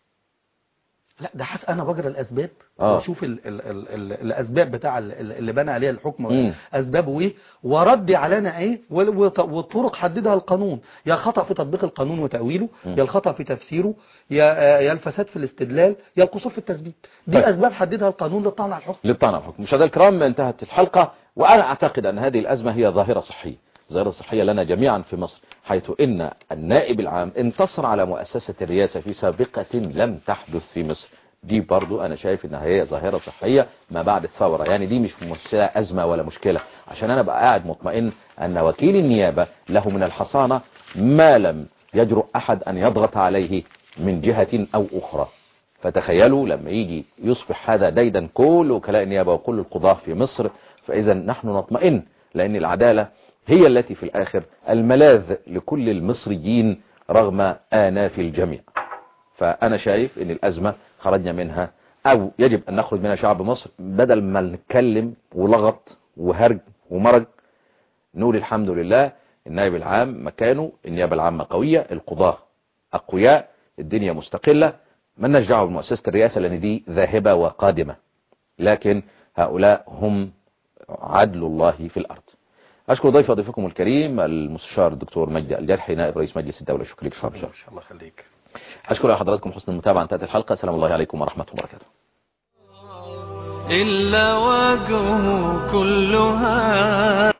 لا ده حس انا بجرى الاسباب آه. واشوف ال ال ال ال الاسباب بتاع ال- ال- اللي بنى عليها الحكم مم. اسبابه ايه وردي علينا ايه وال- وط- والطرق حددها القانون يا الخطا في تطبيق القانون وتاويله مم. يا الخطا في تفسيره يا آه، يا الفساد في الاستدلال يا القصور في التثبيت دي طيب. اسباب حددها القانون للطعن على الحكم للطعن على الحكم مشاهدينا الكرام انتهت الحلقة وانا اعتقد ان هذه الازمة هي ظاهرة صحية ظاهرة صحية لنا جميعا في مصر حيث ان النائب العام انتصر على مؤسسة الرئاسة في سابقة لم تحدث في مصر دي برضو انا شايف انها هي ظاهرة صحية ما بعد الثورة يعني دي مش ممثلة ازمة ولا مشكلة عشان انا بقى قاعد مطمئن ان وكيل النيابة له من الحصانة ما لم يجرؤ أحد أن يضغط عليه من جهة أو أخرى فتخيلوا لما يجي يصبح هذا ديدا كل وكلاء النيابة وكل القضاة في مصر فإذا نحن نطمئن لأن العدالة هي التي في الآخر الملاذ لكل المصريين رغم آناف الجميع فأنا شايف أن الأزمة خرجنا منها أو يجب أن نخرج منها شعب مصر بدل ما نتكلم ولغط وهرج ومرج نقول الحمد لله النائب العام مكانه النيابة العامة قوية القضاة أقوياء الدنيا مستقلة من نرجعه بمؤسسة الرئاسة لأن دي ذاهبة وقادمة لكن هؤلاء هم عدل الله في الأرض أشكر ضيف ضيفكم الكريم المستشار الدكتور مجدي الجرحي نائب رئيس مجلس الدولة شكرا لك شكرا ان شاء الله خليك أشكر حضراتكم حسن المتابعة انتهت الحلقة السلام الله عليكم ورحمة الله وبركاته إلا وجهه كلها